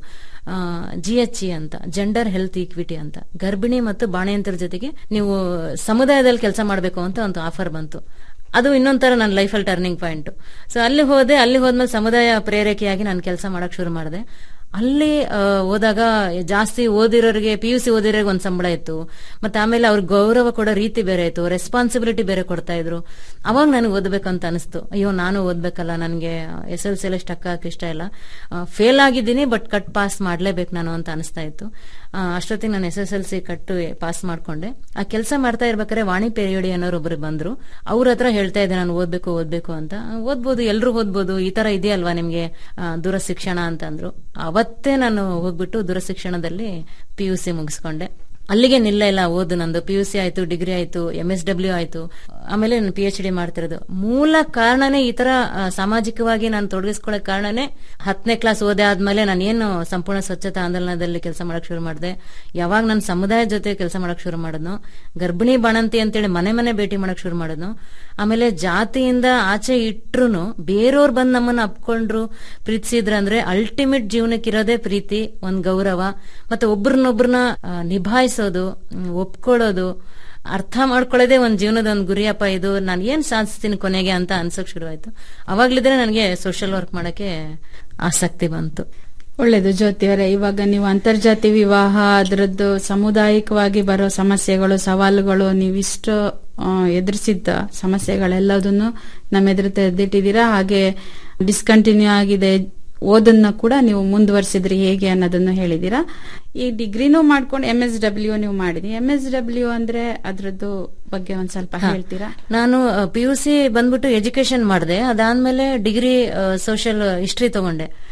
H: ಜಿ ಎಚ್ ಇ ಅಂತ ಜೆಂಡರ್ ಹೆಲ್ತ್ ಈಕ್ವಿಟಿ ಅಂತ ಗರ್ಭಿಣಿ ಮತ್ತು ಬಾಣೆಯಂತರ ಜೊತೆಗೆ ನೀವು ಸಮುದಾಯದಲ್ಲಿ ಕೆಲಸ ಮಾಡಬೇಕು ಅಂತ ಒಂದು ಆಫರ್ ಬಂತು ಅದು ಇನ್ನೊಂಥರ ನನ್ನ ಲೈಫಲ್ಲಿ ಟರ್ನಿಂಗ್ ಪಾಯಿಂಟ್ ಸೊ ಅಲ್ಲಿ ಹೋದೆ ಅಲ್ಲಿ ಹೋದ್ಮೇಲೆ ಸಮುದಾಯ ಪ್ರೇರೇಕೆಯಾಗಿ ನಾನು ಕೆಲಸ ಮಾಡಕ್ ಶುರು ಮಾಡಿದೆ ಅಲ್ಲಿ ಆ, ಹೋದಾಗ ಜಾಸ್ತಿ ಓದಿರೋರಿಗೆ ಪಿ ಯು ಸಿ ಓದಿರೋರಿಗೆ ಒಂದು ಸಂಬಳ ಇತ್ತು ಮತ್ತೆ ಆಮೇಲೆ ಅವ್ರಿಗೆ ಗೌರವ ಕೊಡೋ ರೀತಿ ಬೇರೆ ಇತ್ತು ರೆಸ್ಪಾನ್ಸಿಬಿಲಿಟಿ ಬೇರೆ ಕೊಡ್ತಾ ಇದ್ರು ಅವಾಗ ನನಗೆ ಓದ್ಬೇಕಂತ ಅನಿಸ್ತು ಅಯ್ಯೋ ನಾನು ಓದ್ಬೇಕಲ್ಲ ನನಗೆ ಎಸ್ ಎಲ್ ಸಿ ಸ್ಟಕ್ ಆಗಕ್ಕೆ ಇಷ್ಟ ಇಲ್ಲ ಫೇಲ್ ಆಗಿದ್ದೀನಿ ಬಟ್ ಕಟ್ ಪಾಸ್ ಮಾಡ್ಲೇಬೇಕು ನಾನು ಅಂತ ಅನಿಸ್ತಾ ಇತ್ತು ಆ, ಅಷ್ಟೊತ್ತಿಗೆ ನಾನು ಎಸ್ ಎಸ್ ಎಲ್ ಸಿ ಕಟ್ಟು ಪಾಸ್ ಮಾಡ್ಕೊಂಡೆ ಆ ಕೆಲಸ ಮಾಡ್ತಾ ಇರ್ಬೇಕಾದ್ರೆ ವಾಣಿ ಪೇರಿಯೋಡಿ ಅನ್ನೋರು ಒಬ್ರು ಬಂದ್ರು ಅವ್ರ ಹತ್ರ ಹೇಳ್ತಾ ಇದ್ದೆ ನಾನು ಓದ್ಬೇಕು ಓದ್ಬೇಕು ಅಂತ ಓದ್ಬೋದು ಎಲ್ರು ಓದ್ಬೋದು ಈ ತರ ಇದೆಯಲ್ವಾ ನಿಮ್ಗೆ ಆ, ದೂರ ಶಿಕ್ಷಣ ಅಂತಂದ್ರು ಅವತ್ತೇ ನಾನು ಹೋಗ್ಬಿಟ್ಟು ದೂರ ಶಿಕ್ಷಣದಲ್ಲಿ ಪಿ ಯು ಸಿ ಮುಗಿಸ್ಕೊಂಡೆ ಅಲ್ಲಿಗೆ ನಿಲ್ಲ ಇಲ್ಲ ಓದು ನಂದು ಪಿ ಯು ಸಿ ಆಯ್ತು ಡಿಗ್ರಿ ಆಯ್ತು ಎಂ ಎಸ್ ಡಬ್ಲ್ಯೂ ಆಯ್ತು ಆಮೇಲೆ ನಾನು ಪಿ ಎಚ್ ಡಿ ಮಾಡ್ತಿರೋದು ಮೂಲ ಕಾರಣನೇ ಈ ತರ ಆ, ಸಾಮಾಜಿಕವಾಗಿ ನಾನು ತೊಡಗಿಸ್ಕೊಳ್ಳೋ ಕಾರಣನೇ ಹತ್ತನೇ ಕ್ಲಾಸ್ ಓದೇ ಆದ್ಮೇಲೆ ನಾನು ಏನು ಸಂಪೂರ್ಣ ಸ್ವಚ್ಛತಾ ಆಂದೋಲನದಲ್ಲಿ ಕೆಲಸ ಮಾಡಕ್ ಶುರು ಮಾಡಿದೆ ಯಾವಾಗ ನನ್ನ ಸಮುದಾಯ ಜೊತೆ ಕೆಲಸ ಮಾಡಕ್ ಶುರು ಮಾಡಿದ್ನೋ ಗರ್ಭಿಣಿ ಬಾಣಂತಿ ಅಂತೇಳಿ ಮನೆ ಮನೆ ಭೇಟಿ ಮಾಡಕ್ ಶುರು ಮಾಡಿದ್ನೋ ಆಮೇಲೆ ಜಾತಿಯಿಂದ ಆಚೆ ಇಟ್ರು ಬೇರೆಯವ್ರು ಬಂದು ನಮ್ಮನ್ನ ಅಪ್ಕೊಂಡ್ರು ಪ್ರೀತಿಸಿದ್ರಂದ್ರೆ ಅಲ್ಟಿಮೇಟ್ ಜೀವನಕ್ಕೆ ಇರೋದೇ ಪ್ರೀತಿ ಒಂದ್ ಗೌರವ ಮತ್ತೆ ಒಬ್ರನ್ನೊಬ್ರನ್ನ ಆ, ನಿಭಾಯಿಸೋದು ಮ್, ಒಪ್ಕೊಳ್ಳೋದು ಅರ್ಥ ಮಾಡ್ಕೊಳ್ಳೋದೇ ಒಂದ್ ಜೀವನದ ಒಂದು ಗುರಿಯಪ್ಪ ಇದು ನಾನು ಏನ್ ಸಾಧಿಸ್ತೀನಿ ಕೊನೆಗೆ ಅಂತ ಅನ್ಸಕ್ ಶುರುವಾಯ್ತು ಅವಾಗ್ಲಿದ್ರೆ ನನಗೆ ಸೋಷಿಯಲ್ ವರ್ಕ್ ಮಾಡಕ್ಕೆ ಆಸಕ್ತಿ ಬಂತು
G: ಒಳ್ಳೇದು ಜ್ಯೋತಿಯವರೇ ಇವಾಗ ನೀವು ಅಂತರ್ಜಾತಿ ವಿವಾಹ ಅದರದ್ದು ಸಾಮುದಾಯಿಕವಾಗಿ ಬರೋ ಸಮಸ್ಯೆಗಳು ಸವಾಲುಗಳು ನೀವಿಷ್ಟು ಆ, ಎದುರಿಸಿದ್ದ ಸಮಸ್ಯೆಗಳೆಲ್ಲದನ್ನು ನಮ್ಮ ಎದುರು ತೆರೆದಿಟ್ಟಿದ್ದೀರಾ ಹಾಗೆ ಡಿಸ್ಕಂಟಿನ್ಯೂ ಆಗಿದೆ ಓದನ್ನ ಕೂಡ ನೀವು ಮುಂದುವರಿಸಿದ್ರಿ ಹೇಗೆ ಅನ್ನೋದನ್ನು ಹೇಳಿದೀರಾ ಈ ಡಿಗ್ರಿನೂ ಮಾಡ್ಕೊಂಡು ಎಂ ಎಸ್ ಡಬ್ಲ್ಯೂ ನೀವು ಮಾಡಿದ್ರಿ ಎಂ ಎಸ್ ಡಬ್ಲ್ಯೂ ಅಂದ್ರೆ ಅದ್ರದ್ದು ಬಗ್ಗೆ ಒಂದ್ ಸ್ವಲ್ಪ ಹೇಳ್ತೀರಾ
H: ನಾನು ಪಿ ಯು ಸಿ ಬಂದ್ಬಿಟ್ಟು ಎಜುಕೇಶನ್ ಮಾಡಿದೆ ಅದಾದ್ಮೇಲೆ ಡಿಗ್ರಿ ಸೋಷಿಯಲ್ ಹಿಸ್ಟ್ರಿ ತಗೊಂಡೆ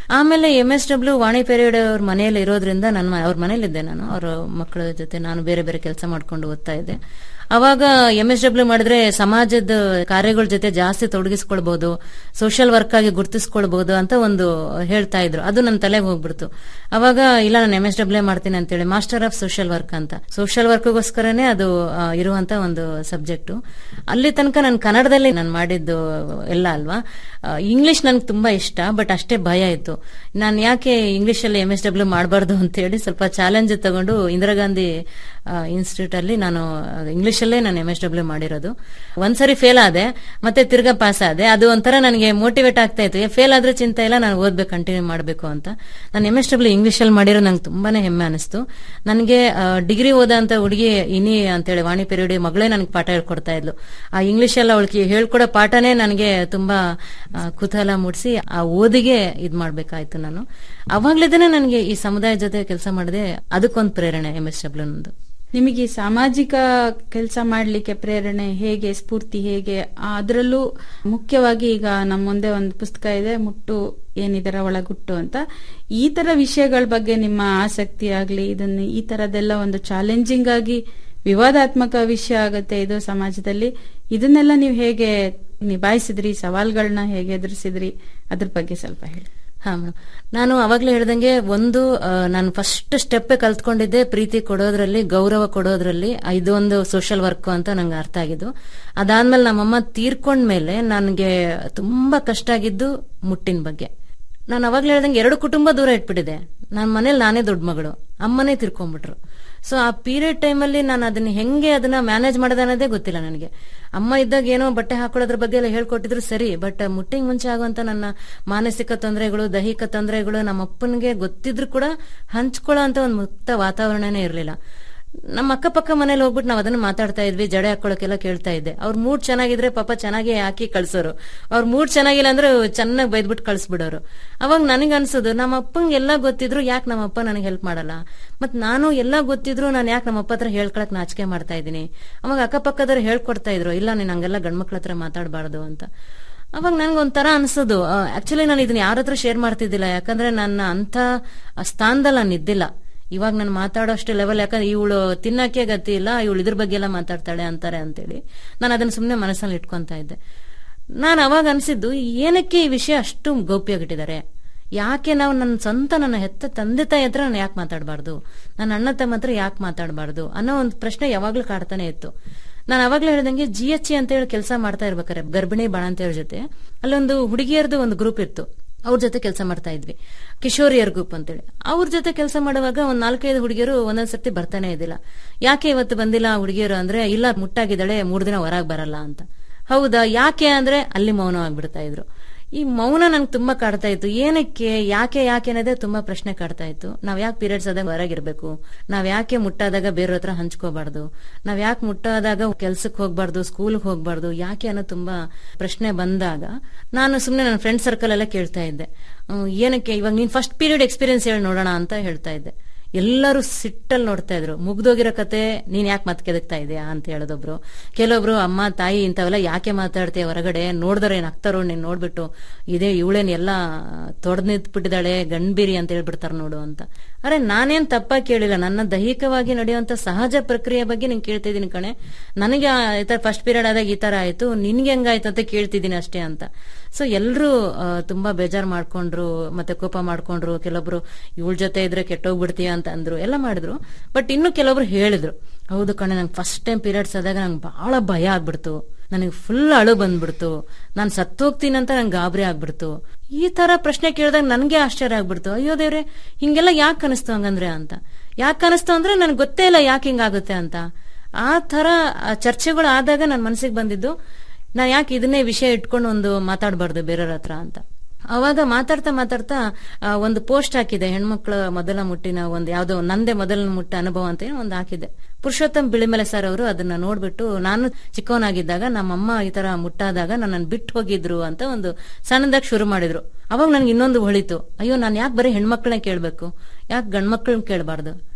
H: ಆಮೇಲೆ M S W Vani period ಅವ್ರ ಮನೆಯಲ್ಲಿ ಇರೋದ್ರಿಂದ ನನ್ನ ಅವ್ರ ಮನೇಲಿದ್ದೆ ನಾನು ಅವ್ರ ಮಕ್ಕಳ ಜೊತೆ ನಾನು ಬೇರೆ ಬೇರೆ ಕೆಲಸ ಮಾಡ್ಕೊಂಡು ಓದ್ತಾ ಇದ್ದೆ ಅವಾಗ ಎಂ ಎಸ್ ಡಬ್ಲ್ಯೂ ಮಾಡಿದ್ರೆ ಸಮಾಜದ ಕಾರ್ಯಗಳ ಜೊತೆ ಜಾಸ್ತಿ ತೊಡಗಿಸ್ಕೊಳ್ಬಹುದು ಸೋಷಿಯಲ್ ವರ್ಕ್ ಆಗಿ ಗುರ್ತಿಸ್ಕೊಳ್ಬಹುದು ಅಂತ ಒಂದು ಹೇಳ್ತಾ ಇದ್ರು ಅದು ನನ್ನ ತಲೆಗೆ ಹೋಗ್ಬಿಡ್ತು ಅವಾಗ ಇಲ್ಲ ನಾನು ಎಂ ಎಸ್ ಡಬ್ಲ್ಯೂ ಮಾಡ್ತೀನಿ ಅಂತೇಳಿ ಮಾಸ್ಟರ್ ಆಫ್ ಸೋಷಿಯಲ್ ವರ್ಕ್ ಅಂತ ಸೋಷಿಯಲ್ ವರ್ಕ್ಗೋಸ್ಕರನೇ ಅದು ಆ, ಇರುವಂತ ಒಂದು ಸಬ್ಜೆಕ್ಟ್ ಅಲ್ಲಿ ತನಕ ನಾನು ಕನ್ನಡದಲ್ಲಿ ನಾನು ಮಾಡಿದ್ದು ಎಲ್ಲ ಅಲ್ವಾ ಇಂಗ್ಲಿಷ್ ನನ್ಗೆ ತುಂಬಾ ಇಷ್ಟ ಬಟ್ ಅಷ್ಟೇ ಭಯ ಇತ್ತು ನಾನು ಯಾಕೆ ಇಂಗ್ಲಿಷ್ ಅಲ್ಲಿ ಎಂ ಎಸ್ ಡಬ್ಲ್ಯೂ ಮಾಡಬಾರ್ದು ಅಂತ ಹೇಳಿ ಸ್ವಲ್ಪ ಚಾಲೆಂಜ್ ತಗೊಂಡು ಇಂದಿರಾ ಗಾಂಧಿ ಇನ್ಸ್ಟಿಟ್ಯೂಟ್ ಅಲ್ಲಿ ನಾನು ಇಂಗ್ಲಿಷ್ ಅಲ್ಲೇ ನಾನು ಎಂ ಎಸ್ ಡಬ್ಲ್ಯೂ ಮಾಡಿರೋದು ಒಂದ್ಸರಿ ಫೇಲ್ ಆದೆ ಮತ್ತೆ ತಿರ್ಗಾ ಪಾಸ್ ಆದೆ ಅದು ಒಂಥರ ನನಗೆ ಮೋಟಿವೇಟ್ ಆಗ್ತಾ ಇತ್ತು ಫೇಲ್ ಆದ್ರೆ ಚಿಂತೆ ಇಲ್ಲ ನಾನು ಓದ್ಬೇಕು ಕಂಟಿನ್ಯೂ ಮಾಡಬೇಕು ಅಂತ ನಾನು ಎಂ ಎಸ್ ಡಬ್ಲ್ಯೂ ಇಂಗ್ಲಿಷ್ ಅಲ್ಲಿ ಮಾಡಿರೋ ನಂಗೆ ತುಂಬಾನೇ ಹೆಮ್ಮೆ ಅನಿಸ್ತು ನನಗೆ ಡಿಗ್ರಿ ಓದಂತ ಹುಡುಗಿ ಇನಿ ಅಂತೇಳಿ ವಾಣಿ ಪೆರಿಡಿ ಮಗಳೇ ನನಗೆ ಪಾಠ ಹೇಳ್ಕೊಡ್ತಾ ಇದ್ಲು ಆ ಇಂಗ್ಲಿಷ್ ಎಲ್ಲ ಅವಳಿಗೆ ಹೇಳ್ಕೊಡೋ ಪಾಠನೇ ನನಗೆ ತುಂಬಾ ಆ, ಕುತೂಹಲ ಮೂಡಿಸಿ ಆ ಓದಿಗೆ ಇದ್ ಮಾಡ್ಬೇಕಾಯ್ತು ನಾನು ಅವಾಗ್ಲೇದೇನೆ ನನಗೆ ಈ ಸಮುದಾಯ ಜೊತೆ ಕೆಲಸ ಮಾಡಿದೆ ಅದಕ್ಕೊಂದು ಪ್ರೇರಣೆ ಎಂ ಎಸ್ ಡಬ್ಲ್ಯೂ ನಂದು
G: ನಿಮಗೆ ಈ ಸಾಮಾಜಿಕ ಕೆಲಸ ಮಾಡಲಿಕ್ಕೆ ಪ್ರೇರಣೆ ಹೇಗೆ ಸ್ಫೂರ್ತಿ ಹೇಗೆ ಆ, ಅದರಲ್ಲೂ ಮುಖ್ಯವಾಗಿ ಈಗ ನಮ್ಮ ಮುಂದೆ ಒಂದು ಪುಸ್ತಕ ಇದೆ ಮುಟ್ಟು ಏನಿದರ ಒಳಗುಟ್ಟು ಅಂತ ಈ ತರ ವಿಷಯಗಳ ಬಗ್ಗೆ ನಿಮ್ಮ ಆಸಕ್ತಿ ಆಗ್ಲಿ ಇದನ್ನ ಈ ತರದೆಲ್ಲ ಒಂದು ಚಾಲೆಂಜಿಂಗ್ ಆಗಿ ವಿವಾದಾತ್ಮಕ ವಿಷಯ ಆಗುತ್ತೆ ಇದು ಸಮಾಜದಲ್ಲಿ ಇದನ್ನೆಲ್ಲ ನೀವು ಹೇಗೆ ನಿಭಾಯಿಸಿದ್ರಿ ಸವಾಲ್ಗಳನ್ನ ಹೇಗೆ ಎದುರಿಸಿದ್ರಿ ಅದ್ರ ಬಗ್ಗೆ ಸ್ವಲ್ಪ ಹೇಳಿ
H: ಹಾ ಮೇಡಮ್ ನಾನು ಅವಾಗ್ಲೇ ಹೇಳ್ದಂಗೆ ಒಂದು ಆ, ನಾನು ಫಸ್ಟ್ ಸ್ಟೆಪ್ ಕಲ್ತ್ಕೊಂಡಿದ್ದೆ ಪ್ರೀತಿ ಕೊಡೋದ್ರಲ್ಲಿ ಗೌರವ ಕೊಡೋದ್ರಲ್ಲಿ ಇದೊಂದು ಸೋಷಿಯಲ್ ವರ್ಕ್ ಅಂತ ನಂಗೆ ಅರ್ಥ ಆಗಿದ್ದು ಅದಾದ್ಮೇಲೆ ನಮ್ಮಮ್ಮ ತೀರ್ಕೊಂಡ್ಮೇಲೆ ನನಗೆ ತುಂಬಾ ಕಷ್ಟ ಆಗಿದ್ದು ಮುಟ್ಟಿನ ಬಗ್ಗೆ ನಾನು ಅವಾಗ್ಲೇ ಹೇಳ್ದಂಗೆ ಎರಡು ಕುಟುಂಬ ದೂರ ಇಟ್ಬಿಟ್ಟಿದೆ ನನ್ನ ಮನೇಲಿ ನಾನೇ ದೊಡ್ಡ ಮಗಳು ಅಮ್ಮನೇ ತಿರ್ಕೊಂಡ್ಬಿಟ್ರು ಸೊ ಆ ಪೀರಿಯಡ್ ಟೈಮಲ್ಲಿ ನಾನು ಅದನ್ನ ಹೆಂಗೆ ಅದನ್ನ ಮ್ಯಾನೇಜ್ ಮಾಡೋದು ಅನ್ನೋದೇ ಗೊತ್ತಿಲ್ಲ ನನಗೆ ಅಮ್ಮ ಇದ್ದಾಗ ಏನೋ ಬಟ್ಟೆ ಹಾಕೊಳ್ಳೋದ್ರ ಬಗ್ಗೆ ಎಲ್ಲ ಹೇಳ್ಕೊಟ್ಟಿದ್ರು ಸರಿ ಬಟ್ ಮುಟ್ಟಿಂಗ್ ಮುಂಚೆ ಆಗುವಂತ ನನ್ನ ಮಾನಸಿಕ ತೊಂದರೆಗಳು ದೈಹಿಕ ತೊಂದರೆಗಳು ನಮ್ಮ ಅಪ್ಪನಿಗೆ ಗೊತ್ತಿದ್ರು ಕೂಡ ಹಂಚ್ಕೊಳ್ಳೋ ಅಂತ ಒಂದು ಮುಕ್ತ ವಾತಾವರಣನೇ ಇರಲಿಲ್ಲ ನಮ್ಮ ಅಕ್ಕಪಕ್ಕ ಮನೇಲಿ ಹೋಗ್ಬಿಟ್ಟು ನಾವು ಅದನ್ನ ಮಾತಾಡ್ತಾ ಇದ್ವಿ ಜಡೆ ಹಾಕೊಳ್ಳೋಕೆಲ್ಲ ಕೇಳ್ತಾ ಇದ್ದೆ ಅವ್ರ ಮೂಡ್ ಚೆನ್ನಾಗಿದ್ರೆ ಪಾಪ ಚೆನ್ನಾಗಿ ಹಾಕಿ ಕಳ್ಸೋರು ಅವ್ರ ಮೂಡ್ ಚೆನ್ನಾಗಿಲ್ಲ ಅಂದ್ರೆ ಚೆನ್ನಾಗಿ ಬೈದ್ಬಿಟ್ಟು ಕಳ್ಸ್ಬಿಡೋರು ಅವಾಗ ನನಗೆ ಅನ್ಸೋದು ನಮ್ಮ ಅಪ್ಪಂಗೆ ಎಲ್ಲ ಗೊತ್ತಿದ್ರು ಯಾಕೆ ನಮ್ಮ ಅಪ್ಪ ನನಗೆ ಹೆಲ್ಪ್ ಮಾಡಲ್ಲ ಮತ್ ನಾನು ಎಲ್ಲ ಗೊತ್ತಿದ್ರು ನಾನು ಯಾಕೆ ನಮ್ಮ ಅಪ್ಪ ಹತ್ರ ಹೇಳ್ಕೊಳಕ್ ನಾಚಿಕೆ ಮಾಡ್ತಾ ಇದ್ದೀನಿ ಅವಾಗ ಅಕ್ಕಪಕ್ಕದವ್ರು ಹೇಳ್ಕೊಡ್ತಾ ಇದ್ರು ಇಲ್ಲ ನೀನ್ ಹಂಗೆಲ್ಲ ಗಂಡ್ಮಕ್ಳ ಹತ್ರ ಮಾತಾಡಬಾರ್ದು ಅಂತ ಅವಾಗ ನನ್ಗೆ ಒಂಥರ ಅನ್ಸೋದು ಆಕ್ಚುಲಿ ನಾನು ಇದನ್ನ ಯಾರ ಹತ್ರ ಶೇರ್ ಮಾಡ್ತಿದ್ದಿಲ್ಲ ಯಾಕಂದ್ರೆ ನನ್ನ ಅಂತ ಸ್ಥಾನದಲ್ಲಿ ನಾನು ಇದ್ದಿಲ್ಲ ಇವಾಗ ನಾನು ಮಾತಾಡೋ ಅಷ್ಟು ಲೆವೆಲ್ ಯಾಕಂದ್ರೆ ಇವಳು ತಿನ್ನಕ್ಕೆ ಗತಿ ಇಲ್ಲ ಇವಳು ಇದ್ರ ಬಗ್ಗೆ ಎಲ್ಲ ಮಾತಾಡ್ತಾಳೆ ಅಂತಾರೆ ಅಂತೇಳಿ ನಾನು ಅದನ್ನ ಸುಮ್ಮನೆ ಮನಸ್ಸಲ್ಲಿ ಇಟ್ಕೊಂತ ಇದ್ದೆ ನಾನು ಅವಾಗ ಅನ್ಸಿದ್ದು ಏನಕ್ಕೆ ಈ ವಿಷಯ ಅಷ್ಟು ಗೌಪ್ಯಗಿಟ್ಟಿದ್ದಾರೆ ಯಾಕೆ ನಾವು ನನ್ನ ಸ್ವಂತ ನನ್ನ ಹೆತ್ತ ತಂದೆ ತಾಯಿ ಹತ್ರ ನಾನು ಯಾಕೆ ಮಾತಾಡಬಾರ್ದು ನನ್ನ ಅಣ್ಣ ತಮ್ಮ ಹತ್ರ ಯಾಕೆ ಮಾತಾಡಬಾರ್ದು ಅನ್ನೋ ಒಂದು ಪ್ರಶ್ನೆ ಯಾವಾಗ್ಲೂ ಕಾಡ್ತಾನೆ ಇತ್ತು ನಾನು ಅವಾಗ್ಲೇ ಹೇಳ್ದಂಗೆ ಜಿ ಎಚ್ ಅಂತ ಹೇಳಿ ಕೆಲಸ ಮಾಡ್ತಾ ಇರ್ಬೇಕಾರೆ ಗರ್ಭಿಣಿ ಬಾಣಂತಿಯವ್ರ ಜೊತೆ ಅಲ್ಲೊಂದು ಹುಡುಗಿಯರದು ಒಂದು ಗ್ರೂಪ್ ಇತ್ತು ಅವ್ರ ಜೊತೆ ಕೆಲಸ ಮಾಡ್ತಾ ಇದ್ವಿ ಕಿಶೋರಿಯರ್ ಗ್ರೂಪ್ ಅಂತೇಳಿ ಅವ್ರ ಜೊತೆ ಕೆಲಸ ಮಾಡುವಾಗ ಒಂದ್ ನಾಲ್ಕೈದು ಹುಡುಗಿಯರು ಒಂದೊಂದ್ ಸರ್ತಿ ಬರ್ತಾನೆ ಇದ್ದಿಲ್ಲ ಯಾಕೆ ಇವತ್ತು ಬಂದಿಲ್ಲ ಹುಡುಗಿಯರು ಅಂದ್ರೆ ಇಲ್ಲ ಮುಟ್ಟಾಗಿದ್ದಾಳೆ ಮೂರ್ ದಿನ ಹೊರಗ್ ಬರಲ್ಲ ಅಂತ ಹೌದಾ ಯಾಕೆ ಅಂದ್ರೆ ಅಲ್ಲಿ ಮೌನ ಆಗ್ಬಿಡ್ತಾ ಇದ್ರು ಈ ಮೌನ ನಂಗೆ ತುಂಬಾ ಕಾಡ್ತಾ ಇತ್ತು ಏನಕ್ಕೆ ಯಾಕೆ ಯಾಕೆ ಅನ್ನೋದೇ ತುಂಬಾ ಪ್ರಶ್ನೆ ಕಾಡ್ತಾ ಇತ್ತು ನಾವ್ ಯಾಕೆ ಪೀರಿಯಡ್ಸ್ ಆದಾಗ ಹೊರಗಿರ್ಬೇಕು ನಾವ್ ಯಾಕೆ ಮುಟ್ಟಾದಾಗ ಬೇರೆಯವ್ರ ಹತ್ರ ಹಂಚ್ಕೋಬಾರ್ದು ನಾವ್ ಯಾಕೆ ಮುಟ್ಟಾದಾಗ ಕೆಲ್ಸಕ್ಕೆ ಹೋಗ್ಬಾರ್ದು ಸ್ಕೂಲ್ಗೆ ಹೋಗ್ಬಾರ್ದು ಯಾಕೆ ಅನ್ನೋ ತುಂಬಾ ಪ್ರಶ್ನೆ ಬಂದಾಗ ನಾನು ಸುಮ್ನೆ ನನ್ನ ಫ್ರೆಂಡ್ ಸರ್ಕಲ್ ಎಲ್ಲ ಕೇಳ್ತಾ ಇದ್ದೆ ಹ್ಮ್, ಏನಕ್ಕೆ ಇವಾಗ ನೀನ್ ಫಸ್ಟ್ ಪೀರಿಯಡ್ ಎಕ್ಸ್ಪೀರಿಯನ್ಸ್ ಹೇಳಿ ನೋಡೋಣ ಅಂತ ಹೇಳ್ತಾ ಇದ್ದೆ ಎಲ್ಲರೂ ಸಿಟ್ಟಲ್ಲಿ ನೋಡ್ತಾ ಇದ್ರು ಮುಗ್ದೋಗಿರೋ ಕತೆ ನೀನ್ ಯಾಕೆ ಮತ್ತೆ ಕೆದಕ್ತಾ ಇದೆಯಾ ಅಂತ ಹೇಳೋದೊಬ್ರು ಕೆಲವೊಬ್ರು ಅಮ್ಮ ತಾಯಿ ಇಂಥವೆಲ್ಲ ಯಾಕೆ ಮಾತಾಡ್ತೀಯ ಹೊರಗಡೆ ನೋಡಿದ್ರೆ ಏನ್ ಆಗ್ತಾರೋ ನೀನ್ ನೋಡ್ಬಿಟ್ಟು ಇದೇ ಇವಳೇನ್ ಎಲ್ಲ ತೊಡೆದ್ ನಿಂತ್ಬಿಟ್ಟಿದ್ದಾಳೆ ಗಂಡ್ಬೀರಿ ಅಂತ ಹೇಳ್ಬಿಡ್ತಾರ ನೋಡು ಅಂತ ಅರೆ ನಾನೇನ್ ತಪ್ಪಾಗಿ ಕೇಳಿಲ್ಲ ನನ್ನ ದೈಹಿಕವಾಗಿ ನಡೆಯುವಂತ ಸಹಜ ಪ್ರಕ್ರಿಯೆ ಬಗ್ಗೆ ನಿನ್ ಕೇಳ್ತಿದ್ದೀನಿ ಕಣೆ ನನಗೆ ಆ ಈ ತರ ಫಸ್ಟ್ ಪೀರಿಯಡ್ ಆದಾಗ ಈ ತರ ಆಯ್ತು ನಿನ್ಗೆ ಹೆಂಗಾಯ್ತು ಅಂತ ಕೇಳ್ತಿದ್ದೀನಿ ಅಷ್ಟೇ ಅಂತ ಸೊ ಎಲ್ರು ಆ, ತುಂಬಾ ಬೇಜಾರ್ ಮಾಡ್ಕೊಂಡ್ರು ಮತ್ತೆ ಕೋಪ ಮಾಡ್ಕೊಂಡ್ರು ಕೆಲವೊಬ್ರು ಇವಳ ಜೊತೆ ಇದ್ರೆ ಕೆಟ್ಟೋಗ್ಬಿಡ್ತೀಯ ಅಂತ ಅಂದ್ರು ಎಲ್ಲ ಮಾಡಿದ್ರು ಬಟ್ ಇನ್ನು ಕೆಲವೊಬ್ರು ಹೇಳಿದ್ರು ಹೌದು ಕಣೆ ನಂಗೆ ಫಸ್ಟ್ ಟೈಮ್ ಪೀರಿಯಡ್ಸ್ ಆದಾಗ ನಂಗೆ ಬಹಳ ಭಯ ಆಗ್ಬಿಡ್ತು ನನಗೆ ಫುಲ್ ಅಳು ಬಂದ್ಬಿಡ್ತು ನಾನು ಸತ್ತೋಗ್ತೀನಿ ಅಂತ ನಂಗೆ ಗಾಬರಿ ಆಗ್ಬಿಡ್ತು ಈ ತರ ಪ್ರಶ್ನೆ ಕೇಳಿದಾಗ ನನಗೆ ಆಶ್ಚರ್ಯ ಆಗ್ಬಿಡ್ತು ಅಯ್ಯೋ ದೇವ್ರೆ ಹಿಂಗೆಲ್ಲ ಯಾಕೆ ಅನಿಸ್ತು ಹಂಗಂದ್ರೆ ಅಂತ ಯಾಕೆ ಅನಿಸ್ತು ಅಂದ್ರೆ ನನ್ಗೆ ಗೊತ್ತೇ ಇಲ್ಲ ಯಾಕೆ ಹಿಂಗಾಗುತ್ತೆ ಅಂತ ಆ ತರ ಆ ಚರ್ಚೆಗಳು ಆದಾಗ ನನ್ನ ಮನಸ್ಸಿಗೆ ಬಂದಿದ್ದು ನಾ ಯಾಕೆ ಇದನ್ನೇ ವಿಷಯ ಇಟ್ಕೊಂಡು ಒಂದು ಮಾತಾಡಬಾರ್ದು ಬೇರೆಯವ್ರ ಹತ್ರ ಅಂತ ಅವಾಗ ಮಾತಾಡ್ತಾ ಮಾತಾಡ್ತಾ ಆ, ಒಂದು ಪೋಸ್ಟ್ ಹಾಕಿದೆ ಹೆಣ್ಮಕ್ಳ ಮೊದಲ ಮುಟ್ಟಿನ ಒಂದು ಯಾವ್ದೋ ನಂದೇ ಮೊದಲ ಮುಟ್ಟ ಅನುಭವ ಅಂತ ಏನೋ ಒಂದು ಹಾಕಿದೆ ಪುರುಷೋತ್ತಮ್ ಬಿಳಿಮಲೆ ಸರ್ ಅವರು ಅದನ್ನ ನೋಡ್ಬಿಟ್ಟು ನಾನು ಚಿಕ್ಕವನಾಗಿದ್ದಾಗ ನಮ್ಮಮ್ಮ ಈ ತರ ಮುಟ್ಟಾದಾಗ ನನ್ನನ್ನು ಬಿಟ್ಟು ಹೋಗಿದ್ರು ಅಂತ ಒಂದು ಸಣ್ಣದಾಗಿ ಶುರು ಮಾಡಿದ್ರು ಅವಾಗ ನನ್ಗೆ ಇನ್ನೊಂದು ಹೊಳಿತು ಅಯ್ಯೋ ನಾನು ಯಾಕೆ ಬರೀ ಹೆಣ್ಮಕ್ಳನ್ನ ಕೇಳ್ಬೇಕು ಯಾಕೆ ಗಂಡ್ಮಕ್ಳನ್ನ ಕೇಳಬಾರ್ದು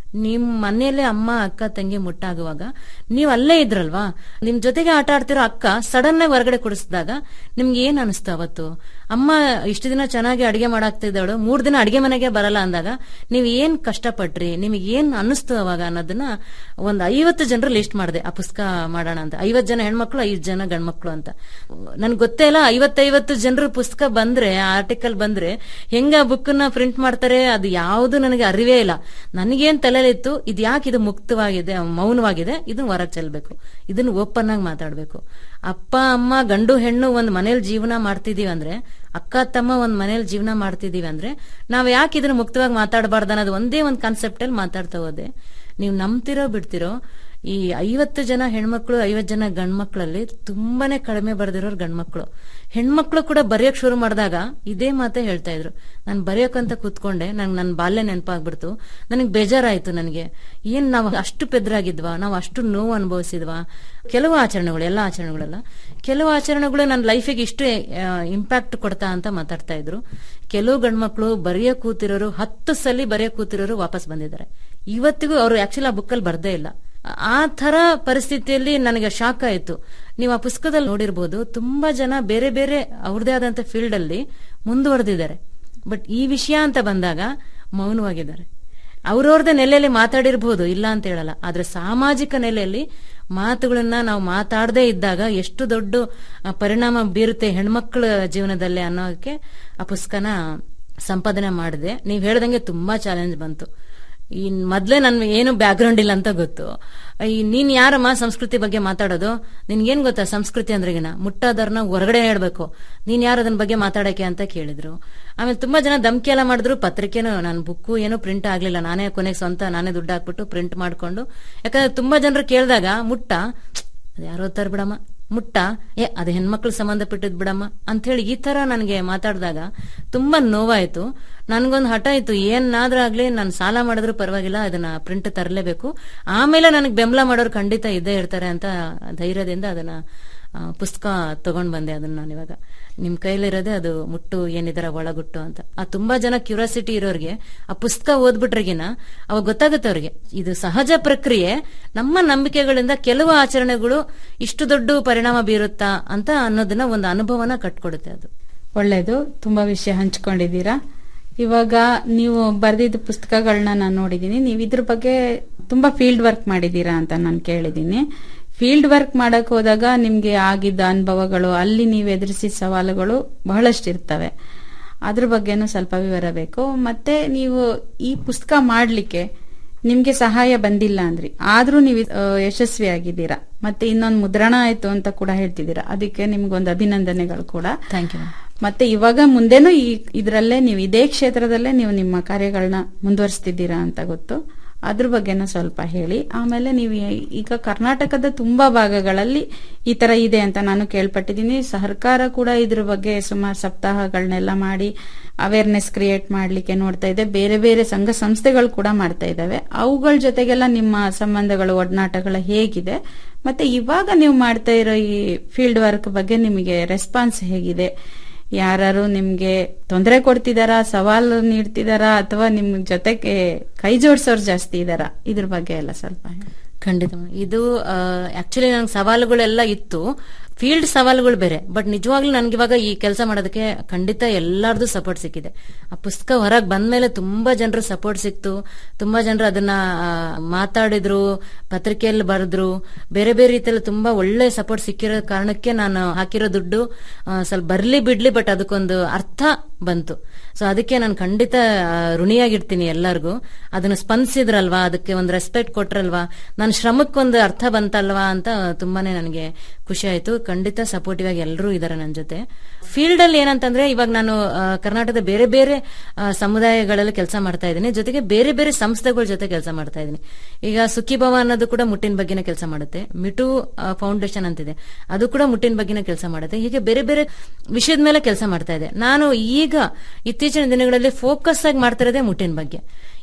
H: ನಿಮ್ ಮನೆಯಲ್ಲೇ ಅಮ್ಮ ಅಕ್ಕ ತಂಗಿ ಮುಟ್ಟಾಗುವಾಗ ನೀವ್ ಅಲ್ಲೇ ಇದ್ರಲ್ವಾ ನಿಮ್ ಜೊತೆಗೆ ಆಟ ಆಡ್ತಿರೋ ಅಕ್ಕ ಸಡನ್ ಆಗಿ ಹೊರಗಡೆ ಕುಡಿಸಿದಾಗ ನಿಮ್ಗೆ ಏನ್ ಅನಿಸ್ತು ಅವತ್ತು ಅಮ್ಮ ಇಷ್ಟು ದಿನ ಚೆನ್ನಾಗಿ ಅಡಿಗೆ ಮಾಡಾಕ್ತಿದ್ದಾಳು ಮೂರ್ ದಿನ ಅಡಿಗೆ ಮನೆಗೆ ಬರಲ್ಲ ಅಂದಾಗ ನೀವ್ ಏನ್ ಕಷ್ಟಪಟ್ರಿ ನಿಮಗೆ ಏನ್ ಅನಿಸ್ತು ಅವಾಗ ಅನ್ನೋದನ್ನ ಒಂದ್ ಐವತ್ತು ಜನರು ಲಿಸ್ಟ್ ಮಾಡಿದೆ ಆ ಪುಸ್ತಕ ಮಾಡೋಣ ಅಂತ ಐವತ್ ಜನ ಹೆಣ್ಮಕ್ಳು ಐದ್ ಜನ ಗಂಡ್ಮಕ್ಳು ಅಂತ ನನ್ಗೆ ಗೊತ್ತೇ ಇಲ್ಲ ಐವತ್ತೈವತ್ತು ಜನರು ಪುಸ್ತಕ ಬಂದ್ರೆ ಆರ್ಟಿಕಲ್ ಬಂದ್ರೆ ಹೆಂಗ ಬುಕ್ ನ ಪ್ರಿಂಟ್ ಮಾಡ್ತಾರೆ ಅದು ಯಾವುದು ನನಗೆ ಅರಿವೇ ಇಲ್ಲ ನನಗೇನ್ ತಲೆಲಿತ್ತು ಇದು ಯಾಕೆ ಇದು ಮುಕ್ತವಾಗಿದೆ ಮೌನವಾಗಿದೆ ಇದನ್ನ ಹೊರಗೆ ಚೆಲ್ಬೇಕು ಇದನ್ನ ಓಪನ್ ಆಗಿ ಮಾತಾಡ್ಬೇಕು ಅಪ್ಪ ಅಮ್ಮ ಗಂಡು ಹೆಣ್ಣು ಒಂದ್ ಮನೇಲಿ ಜೀವನ ಮಾಡ್ತಿದೀವಿ ಅಂದ್ರೆ ಅಕ್ಕ ತಮ್ಮ ಒಂದ್ ಮನೇಲಿ ಜೀವನ ಮಾಡ್ತಿದೀವಿ ಅಂದ್ರೆ ನಾವ್ ಯಾಕೆ ಇದನ್ನ ಮುಕ್ತವಾಗಿ ಮಾತಾಡಬಾರ್ದು ಅನ್ನೋದು ಒಂದೇ ಒಂದ್ ಕಾನ್ಸೆಪ್ಟ್ ಅಲ್ಲಿ ಮಾತಾಡ್ತಾ ಹೋದೆ ನೀವು ನಂಬ್ತಿರೋ ಬಿಡ್ತಿರೋ ಈ ಐವತ್ತು ಜನ ಹೆಣ್ಮಕ್ಳು ಐವತ್ತು ಜನ ಗಂಡ್ಮಕ್ಳಲ್ಲಿ ತುಂಬಾನೇ ಕಡಿಮೆ ಬರ್ದಿರೋರು ಗಂಡ್ಮಕ್ಳು ಹೆಣ್ಮಕ್ಳು ಕೂಡ ಬರೆಯಕ್ ಶುರು ಮಾಡಿದಾಗ ಇದೇ ಮಾತೇ ಹೇಳ್ತಾ ಇದ್ರು ನಾನು ಬರೆಯೋಕಂತ ಕೂತ್ಕೊಂಡೆ ನಂಗೆ ನನ್ನ ಬಾಲ್ಯ ನೆನಪಾಗ್ಬಿಡ್ತು ನನಗೆ ಬೇಜಾರಾಯ್ತು ನನಗೆ ಏನ್ ನಾವು ಅಷ್ಟು ಪೆದ್ರಾಗಿದ್ವಾ ನಾವು ಅಷ್ಟು ನೋವು ಅನುಭವಿಸಿದ್ವಾ ಕೆಲವು ಆಚರಣೆಗಳು ಎಲ್ಲ ಆಚರಣೆಗಳೆಲ್ಲ ಕೆಲವು ಆಚರಣೆಗಳು ನನ್ನ ಲೈಫಿಗೆ ಇಷ್ಟು ಇಂಪ್ಯಾಕ್ಟ್ ಕೊಡ್ತಾ ಅಂತ ಮಾತಾಡ್ತಾ ಇದ್ರು ಕೆಲವು ಗಂಡ್ಮಕ್ಳು ಬರೆಯ ಕೂತಿರೋರು ಹತ್ತು ಸಲ ಬರೆಯ ಕೂತಿರೋರು ವಾಪಸ್ ಬಂದಿದ್ದಾರೆ ಇವತ್ತಿಗೂ ಅವರು ಆಕ್ಚುಲಿ ಆ ಬುಕ್ಕಲ್ಲಿ ಬರ್ದೇ ಇಲ್ಲ ಆ ತರ ಪರಿಸ್ಥಿತಿಯಲ್ಲಿ ನನಗೆ ಶಾಕ್ ಆಯ್ತು ನೀವು ಆ ಪುಸ್ತಕದಲ್ಲಿ ನೋಡಿರ್ಬೋದು ತುಂಬಾ ಜನ ಬೇರೆ ಬೇರೆ ಅವ್ರದೇ ಆದಂತ ಫೀಲ್ಡ್ ಅಲ್ಲಿ ಮುಂದುವರೆದಿದ್ದಾರೆ ಬಟ್ ಈ ವಿಷಯ ಅಂತ ಬಂದಾಗ ಮೌನವಾಗಿದ್ದಾರೆ ಅವ್ರವ್ರದೇ ನೆಲೆಯಲ್ಲಿ ಮಾತಾಡಿರ್ಬೋದು ಇಲ್ಲ ಅಂತ ಹೇಳಲ್ಲ ಆದ್ರೆ ಸಾಮಾಜಿಕ ನೆಲೆಯಲ್ಲಿ ಮಾತುಗಳನ್ನ ನಾವು ಮಾತಾಡದೇ ಇದ್ದಾಗ ಎಷ್ಟು ದೊಡ್ಡ ಆ, ಪರಿಣಾಮ ಬೀರುತ್ತೆ ಹೆಣ್ಮಕ್ಳ ಜೀವನದಲ್ಲಿ ಅನ್ನೋಕೆ ಆ ಪುಸ್ತಕನ ಸಂಪಾದನೆ ಮಾಡಿದೆ ನೀವ್ ಹೇಳ್ದಂಗೆ ತುಂಬಾ ಚಾಲೆಂಜ್ ಬಂತು ಈ ಮೊದ್ಲೇ ನನ್ ಏನು ಬ್ಯಾಕ್ಗ್ರೌಂಡ್ ಇಲ್ಲ ಅಂತ ಗೊತ್ತು ಈ ನೀನ್ ಯಾರಮ್ಮ ಸಂಸ್ಕೃತಿ ಬಗ್ಗೆ ಮಾತಾಡೋದು ನಿನ್ಗೇನ್ ಗೊತ್ತಾ ಸಂಸ್ಕೃತಿ ಅಂದ್ರೆಗಿನ ಮುಟ್ಟಾದರ್ನ ಹೊರಗಡೆ ಹೇಳ್ಬೇಕು ನೀನ್ ಯಾರು ಅದನ್ನ ಬಗ್ಗೆ ಮಾತಾಡಕ್ಕೆ ಅಂತ ಕೇಳಿದ್ರು ಆಮೇಲೆ ತುಂಬಾ ಜನ ಧಮ್ಕಿ ಎಲ್ಲ ಮಾಡಿದ್ರು ಪತ್ರಿಕೆನೂ ನನ್ನ ಬುಕ್ಕು ಏನು ಪ್ರಿಂಟ್ ಆಗ್ಲಿಲ್ಲ ನಾನೇ ಕೊನೆಗೆ ಸ್ವಂತ ನಾನೇ ದುಡ್ಡು ಹಾಕ್ಬಿಟ್ಟು ಪ್ರಿಂಟ್ ಮಾಡ್ಕೊಂಡು ಯಾಕಂದ್ರೆ ತುಂಬಾ ಜನರು ಕೇಳಿದಾಗ ಮುಟ್ಟ ಅದ್ ಯಾರೋ ಓದ್ತಾರ ಬಿಡಮ್ಮ ಮುಟ್ಟ ಏ ಅದು ಹೆಣ್ಮಕ್ಳು ಸಂಬಂಧಪಟ್ಟಿದ್ ಬಿಡಮ್ಮ ಅಂತ ಹೇಳಿ ಈ ತರ ನನಗೆ ಮಾತಾಡಿದಾಗ ತುಂಬಾ ನೋವಾಯ್ತು ನನ್ಗೊಂದು ಹಠ ಇತ್ತು ಏನಾದ್ರೂ ಆಗ್ಲಿ ನಾನು ಸಾಲ ಮಾಡಿದ್ರು ಪರವಾಗಿಲ್ಲ ಅದನ್ನ ಪ್ರಿಂಟ್ ತರಲೇಬೇಕು ಆಮೇಲೆ ನನಗೆ ಬೆಂಬಲ ಮಾಡೋರು ಖಂಡಿತ ಇದ್ದೇ ಇರ್ತಾರೆ ಅಂತ ಧೈರ್ಯದಿಂದ ಅದನ್ನ ಆ, ಪುಸ್ತಕ ತಗೊಂಡ್ ಬಂದೆ ಅದನ್ನ ನಾನು ಇವಾಗ ನಿಮ್ ಕೈಲಿರೋದೇ ಅದು ಮುಟ್ಟು ಏನಿದರ ಒಳಗುಟ್ಟು ಅಂತ ಆ ತುಂಬಾ ಜನ ಕ್ಯೂರಿಯಾಸಿಟಿ ಇರೋರಿಗೆ ಆ ಪುಸ್ತಕ ಓದ್ಬಿಟ್ರಿಗಿನ ಅವಾಗ ಗೊತ್ತಾಗುತ್ತೆ ಅವ್ರಿಗೆ ಇದು ಸಹಜ ಪ್ರಕ್ರಿಯೆ ನಮ್ಮ ನಂಬಿಕೆಗಳಿಂದ ಕೆಲವು ಆಚರಣೆಗಳು ಇಷ್ಟು ದೊಡ್ಡ ಪರಿಣಾಮ ಬೀರುತ್ತಾ ಅಂತ ಅನ್ನೋದನ್ನ ಒಂದು ಅನುಭವನ ಕಟ್ಕೊಡುತ್ತೆ ಅದು
G: ಒಳ್ಳೇದು ತುಂಬಾ ವಿಷಯ ಹಂಚ್ಕೊಂಡಿದ್ದೀರಾ ಇವಾಗ ನೀವು ಬರೆದಿದ್ದ ಪುಸ್ತಕಗಳನ್ನ ನಾನು ನೋಡಿದ್ದೀನಿ ನೀವು ಇದ್ರ ಬಗ್ಗೆ ತುಂಬಾ ಫೀಲ್ಡ್ ವರ್ಕ್ ಮಾಡಿದ್ದೀರಾ ಅಂತ ನಾನು ಕೇಳಿದ್ದೀನಿ ಫೀಲ್ಡ್ ವರ್ಕ್ ಮಾಡಕ್ ಹೋದಾಗ ನಿಮ್ಗೆ ಆಗಿದ್ದ ಅನುಭವಗಳು ಅಲ್ಲಿ ನೀವು ಎದುರಿಸಿದ ಸವಾಲುಗಳು ಬಹಳಷ್ಟು ಇರ್ತವೆ ಅದ್ರ ಬಗ್ಗೆನೂ ಸ್ವಲ್ಪ ವಿವರ ಬೇಕು ಮತ್ತೆ ನೀವು ಈ ಪುಸ್ತಕ ಮಾಡ್ಲಿಕ್ಕೆ ನಿಮ್ಗೆ ಸಹಾಯ ಬಂದಿಲ್ಲ ಅಂದ್ರಿ ಆದ್ರೂ ನೀವು ಆ, ಯಶಸ್ವಿಯಾಗಿದ್ದೀರಾ ಮತ್ತೆ ಇನ್ನೊಂದು ಮುದ್ರಣ ಆಯ್ತು ಅಂತ ಕೂಡ ಹೇಳ್ತಿದ್ದೀರಾ ಅದಕ್ಕೆ ನಿಮ್ಗೊಂದು ಅಭಿನಂದನೆಗಳು ಕೂಡ
H: ಥ್ಯಾಂಕ್ ಯು
G: ಮತ್ತೆ ಇವಾಗ ಮುಂದೆನೂ ಈ ಇದರಲ್ಲೇ ನೀವು ಇದೇ ಕ್ಷೇತ್ರದಲ್ಲೇ ನೀವು ನಿಮ್ಮ ಕಾರ್ಯಗಳನ್ನ ಮುಂದುವರಿಸ್ತಿದ್ದೀರಾ ಅಂತ ಗೊತ್ತು ಅದ್ರ ಬಗ್ಗೆನೂ ಸ್ವಲ್ಪ ಹೇಳಿ ಆಮೇಲೆ ನೀವು ಈ- ಈಗ ಕರ್ನಾಟಕದ ತುಂಬಾ ಭಾಗಗಳಲ್ಲಿ ಈ ತರ ಇದೆ ಅಂತ ನಾನು ಕೇಳ್ಪಟ್ಟಿದ್ದೀನಿ ಸರ್ಕಾರ ಕೂಡ ಇದ್ರ ಬಗ್ಗೆ ಸುಮಾರು ಸಪ್ತಾಹಗಳನ್ನೆಲ್ಲ ಮಾಡಿ ಅವೇರ್ನೆಸ್ ಕ್ರಿಯೇಟ್ ಮಾಡ್ಲಿಕ್ಕೆ ನೋಡ್ತಾ ಇದೆ ಬೇರೆ ಬೇರೆ ಸಂಘ ಸಂಸ್ಥೆಗಳು ಕೂಡ ಮಾಡ್ತಾ ಇದಾವೆ ಅವುಗಳ ಜೊತೆಗೆಲ್ಲ ನಿಮ್ಮ ಸಂಬಂಧಗಳು ಒಡನಾಟಗಳು ಹೇಗಿದೆ ಮತ್ತೆ ಇವಾಗ ನೀವು ಮಾಡ್ತಾ ಇರೋ ಈ ಫೀಲ್ಡ್ ವರ್ಕ್ ಬಗ್ಗೆ ನಿಮಗೆ ರೆಸ್ಪಾನ್ಸ್ ಹೇಗಿದೆ ಯಾರು ನಿಮ್ಗೆ ತೊಂದರೆ ಕೊಡ್ತಿದಾರಾ ಸವಾಲು ನೀಡ್ತಿದಾರಾ ಅಥವಾ ನಿಮ್ ಜೊತೆಗೆ ಕೈ ಜೋಡಿಸೋರು ಜಾಸ್ತಿ ಇದಾರಾ ಇದ್ರ ಬಗ್ಗೆ ಎಲ್ಲ ಸ್ವಲ್ಪ ಹೇಳಿ.
H: ಖಂಡಿತ ಮೇಡಮ್. ಇದು ಆಕ್ಚುಲಿ ನಂಗೆ ಸವಾಲುಗಳೆಲ್ಲ ಇತ್ತು ಫೀಲ್ಡ್ ಸವಾಲುಗಳು ಬೇರೆ ಬಟ್ ನಿಜವಾಗ್ಲೂ ನನ್ಗೆ ಇವಾಗ ಈ ಕೆಲಸ ಮಾಡೋದಕ್ಕೆ ಖಂಡಿತ ಎಲ್ಲಾರ್ದು ಸಪೋರ್ಟ್ ಸಿಕ್ಕಿದೆ ಆ ಪುಸ್ತಕ ಹೊರಗೆ ಬಂದ್ಮೇಲೆ ತುಂಬಾ ಜನರು ಸಪೋರ್ಟ್ ಸಿಕ್ತು ತುಂಬಾ ಜನರು ಅದನ್ನ ಆ, ಮಾತಾಡಿದ್ರು ಪತ್ರಿಕೆಯಲ್ಲಿ ಬರೆದ್ರು ಬೇರೆ ಬೇರೆ ರೀತಿಯಲ್ಲಿ ತುಂಬಾ ಒಳ್ಳೆ ಸಪೋರ್ಟ್ ಸಿಕ್ಕಿರೋ ಕಾರಣಕ್ಕೆ ನಾನು ಹಾಕಿರೋ ದುಡ್ಡು ಆ, ಸ್ವಲ್ಪ ಬರ್ಲಿ ಬಿಡ್ಲಿ ಬಟ್ ಅದಕ್ಕೊಂದು ಅರ್ಥ ಬಂತು ಸೊ ಅದಕ್ಕೆ ನಾನು ಖಂಡಿತ ಆ, ಋಣಿಯಾಗಿರ್ತೀನಿ ಎಲ್ಲರಿಗೂ ಅದನ್ನ ಸ್ಪಂದಿಸಿದ್ರಲ್ವಾ ಅದಕ್ಕೆ ಒಂದು ರೆಸ್ಪೆಕ್ಟ್ ಕೊಟ್ರಲ್ವಾ ನನ್ನ ಶ್ರಮಕ್ಕೊಂದು ಅರ್ಥ ಬಂತಲ್ವಾ ಅಂತ ತುಂಬಾನೇ ನನಗೆ ಖುಷಿ ಆಯ್ತು ಖಂಡಿತ ಸಪೋರ್ಟಿವ್ ಆಗಿ ಎಲ್ಲರೂ ಇದಾರೆ ನನ್ನ ಜೊತೆ ಫೀಲ್ಡ್ ಅಲ್ಲಿ ಏನಂತಂದ್ರೆ ಇವಾಗ ನಾನು ಆ, ಕರ್ನಾಟಕದ ಬೇರೆ ಬೇರೆ ಆ, ಸಮುದಾಯಗಳಲ್ಲಿ ಕೆಲಸ ಮಾಡ್ತಾ ಇದ್ದೀನಿ ಜೊತೆಗೆ ಬೇರೆ ಬೇರೆ ಸಂಸ್ಥೆಗಳ ಜೊತೆ ಕೆಲಸ ಮಾಡ್ತಾ ಇದ್ದೀನಿ ಈಗ ಸುಖಿಭವ ಅನ್ನೋದು ಕೂಡ ಮುಟ್ಟಿನ ಬಗ್ಗೆನೇ ಕೆಲಸ ಮಾಡುತ್ತೆ ಮಿಟು ಫೌಂಡೇಶನ್ ಅಂತಿದೆ ಅದು ಕೂಡ ಮುಟ್ಟಿನ ಬಗ್ಗೆನೇ ಕೆಲಸ ಮಾಡುತ್ತೆ ಹೀಗೆ ಬೇರೆ ಬೇರೆ ವಿಷಯದ ಮೇಲೆ ಕೆಲಸ ಮಾಡ್ತಾ ಇದೆ ನಾನು ಈಗ ಇತ್ತೀಚಿನ ದಿನಗಳಲ್ಲಿ ಫೋಕಸ್ ಆಗಿ ಮಾಡ್ತಿರೋದೇ ಮುಟ್ಟಿನ ಬಗ್ಗೆ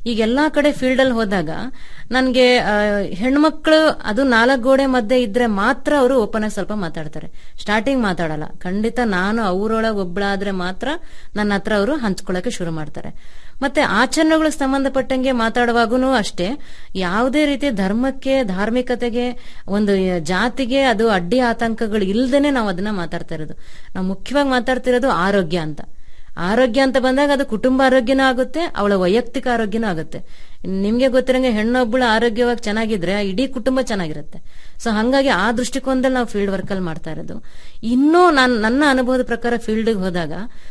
H: ಈಗ ಎಲ್ಲಾ ಕಡೆ ಫೀಲ್ಡ್ ಅಲ್ಲಿ ಹೋದಾಗ ನನ್ಗೆ ಆ, ಹೆಣ್ಮಕ್ಳು ಅದು ನಾಲ್ಕು ಗೋಡೆ ಮಧ್ಯೆ ಇದ್ರೆ ಮಾತ್ರ ಅವರು ಓಪನ್ ಆಗಿ ಸ್ವಲ್ಪ ಮಾತಾಡ್ತಾರೆ ಸ್ಟಾರ್ಟಿಂಗ್ ಮಾತಾಡಲ್ಲ ಖಂಡಿತ ನಾನು ಅವರೊಳಗೆ ಒಬ್ಳಾದ್ರೆ ಮಾತ್ರ ನನ್ನ ಹತ್ರ ಅವರು ಹಂಚ್ಕೊಳಕ್ಕೆ ಶುರು ಮಾಡ್ತಾರೆ ಮತ್ತೆ ಆಚರಣೆಗಳಿಗೆ ಸಂಬಂಧಪಟ್ಟಂಗೆ ಮಾತಾಡುವಾಗೂ ಅಷ್ಟೇ ಯಾವುದೇ ರೀತಿ ಧರ್ಮಕ್ಕೆ ಧಾರ್ಮಿಕತೆಗೆ ಒಂದು ಜಾತಿಗೆ ಅದು ಅಡ್ಡಿ ಆತಂಕಗಳು ಇಲ್ದೇನೆ ನಾವು ಅದನ್ನ ಮಾತಾಡ್ತಾ ಇರೋದು ನಾವು ಮುಖ್ಯವಾಗಿ ಮಾತಾಡ್ತಿರೋದು ಆರೋಗ್ಯ ಅಂತ ಆರೋಗ್ಯ ಅಂತ ಬಂದಾಗ ಅದು ಕುಟುಂಬ ಆರೋಗ್ಯನೂ ಆಗುತ್ತೆ ಅವಳ ವೈಯಕ್ತಿಕ ಆರೋಗ್ಯನೂ ಆಗುತ್ತೆ ನಿಮ್ಗೆ ಗೊತ್ತಿರಂಗೆ ಹೆಣ್ಣೊಬ್ಬಳು ಆರೋಗ್ಯವಾಗಿ ಚೆನ್ನಾಗಿದ್ರೆ ಆ ಇಡೀ ಕುಟುಂಬ ಚೆನ್ನಾಗಿರುತ್ತೆ ಸೊ ಹಂಗಾಗಿ ಆ ದೃಷ್ಟಿಕೋನದಲ್ಲಿ ನಾವು ಫೀಲ್ಡ್ ವರ್ಕ್ ಅಲ್ಲಿ ಮಾಡ್ತಾ ಇರೋದು ಇನ್ನೂ ನಾನು ನನ್ನ ಅನುಭವದ ಪ್ರಕಾರ ಫೀಲ್ಡ್ಗೆ ಹೋದಾಗ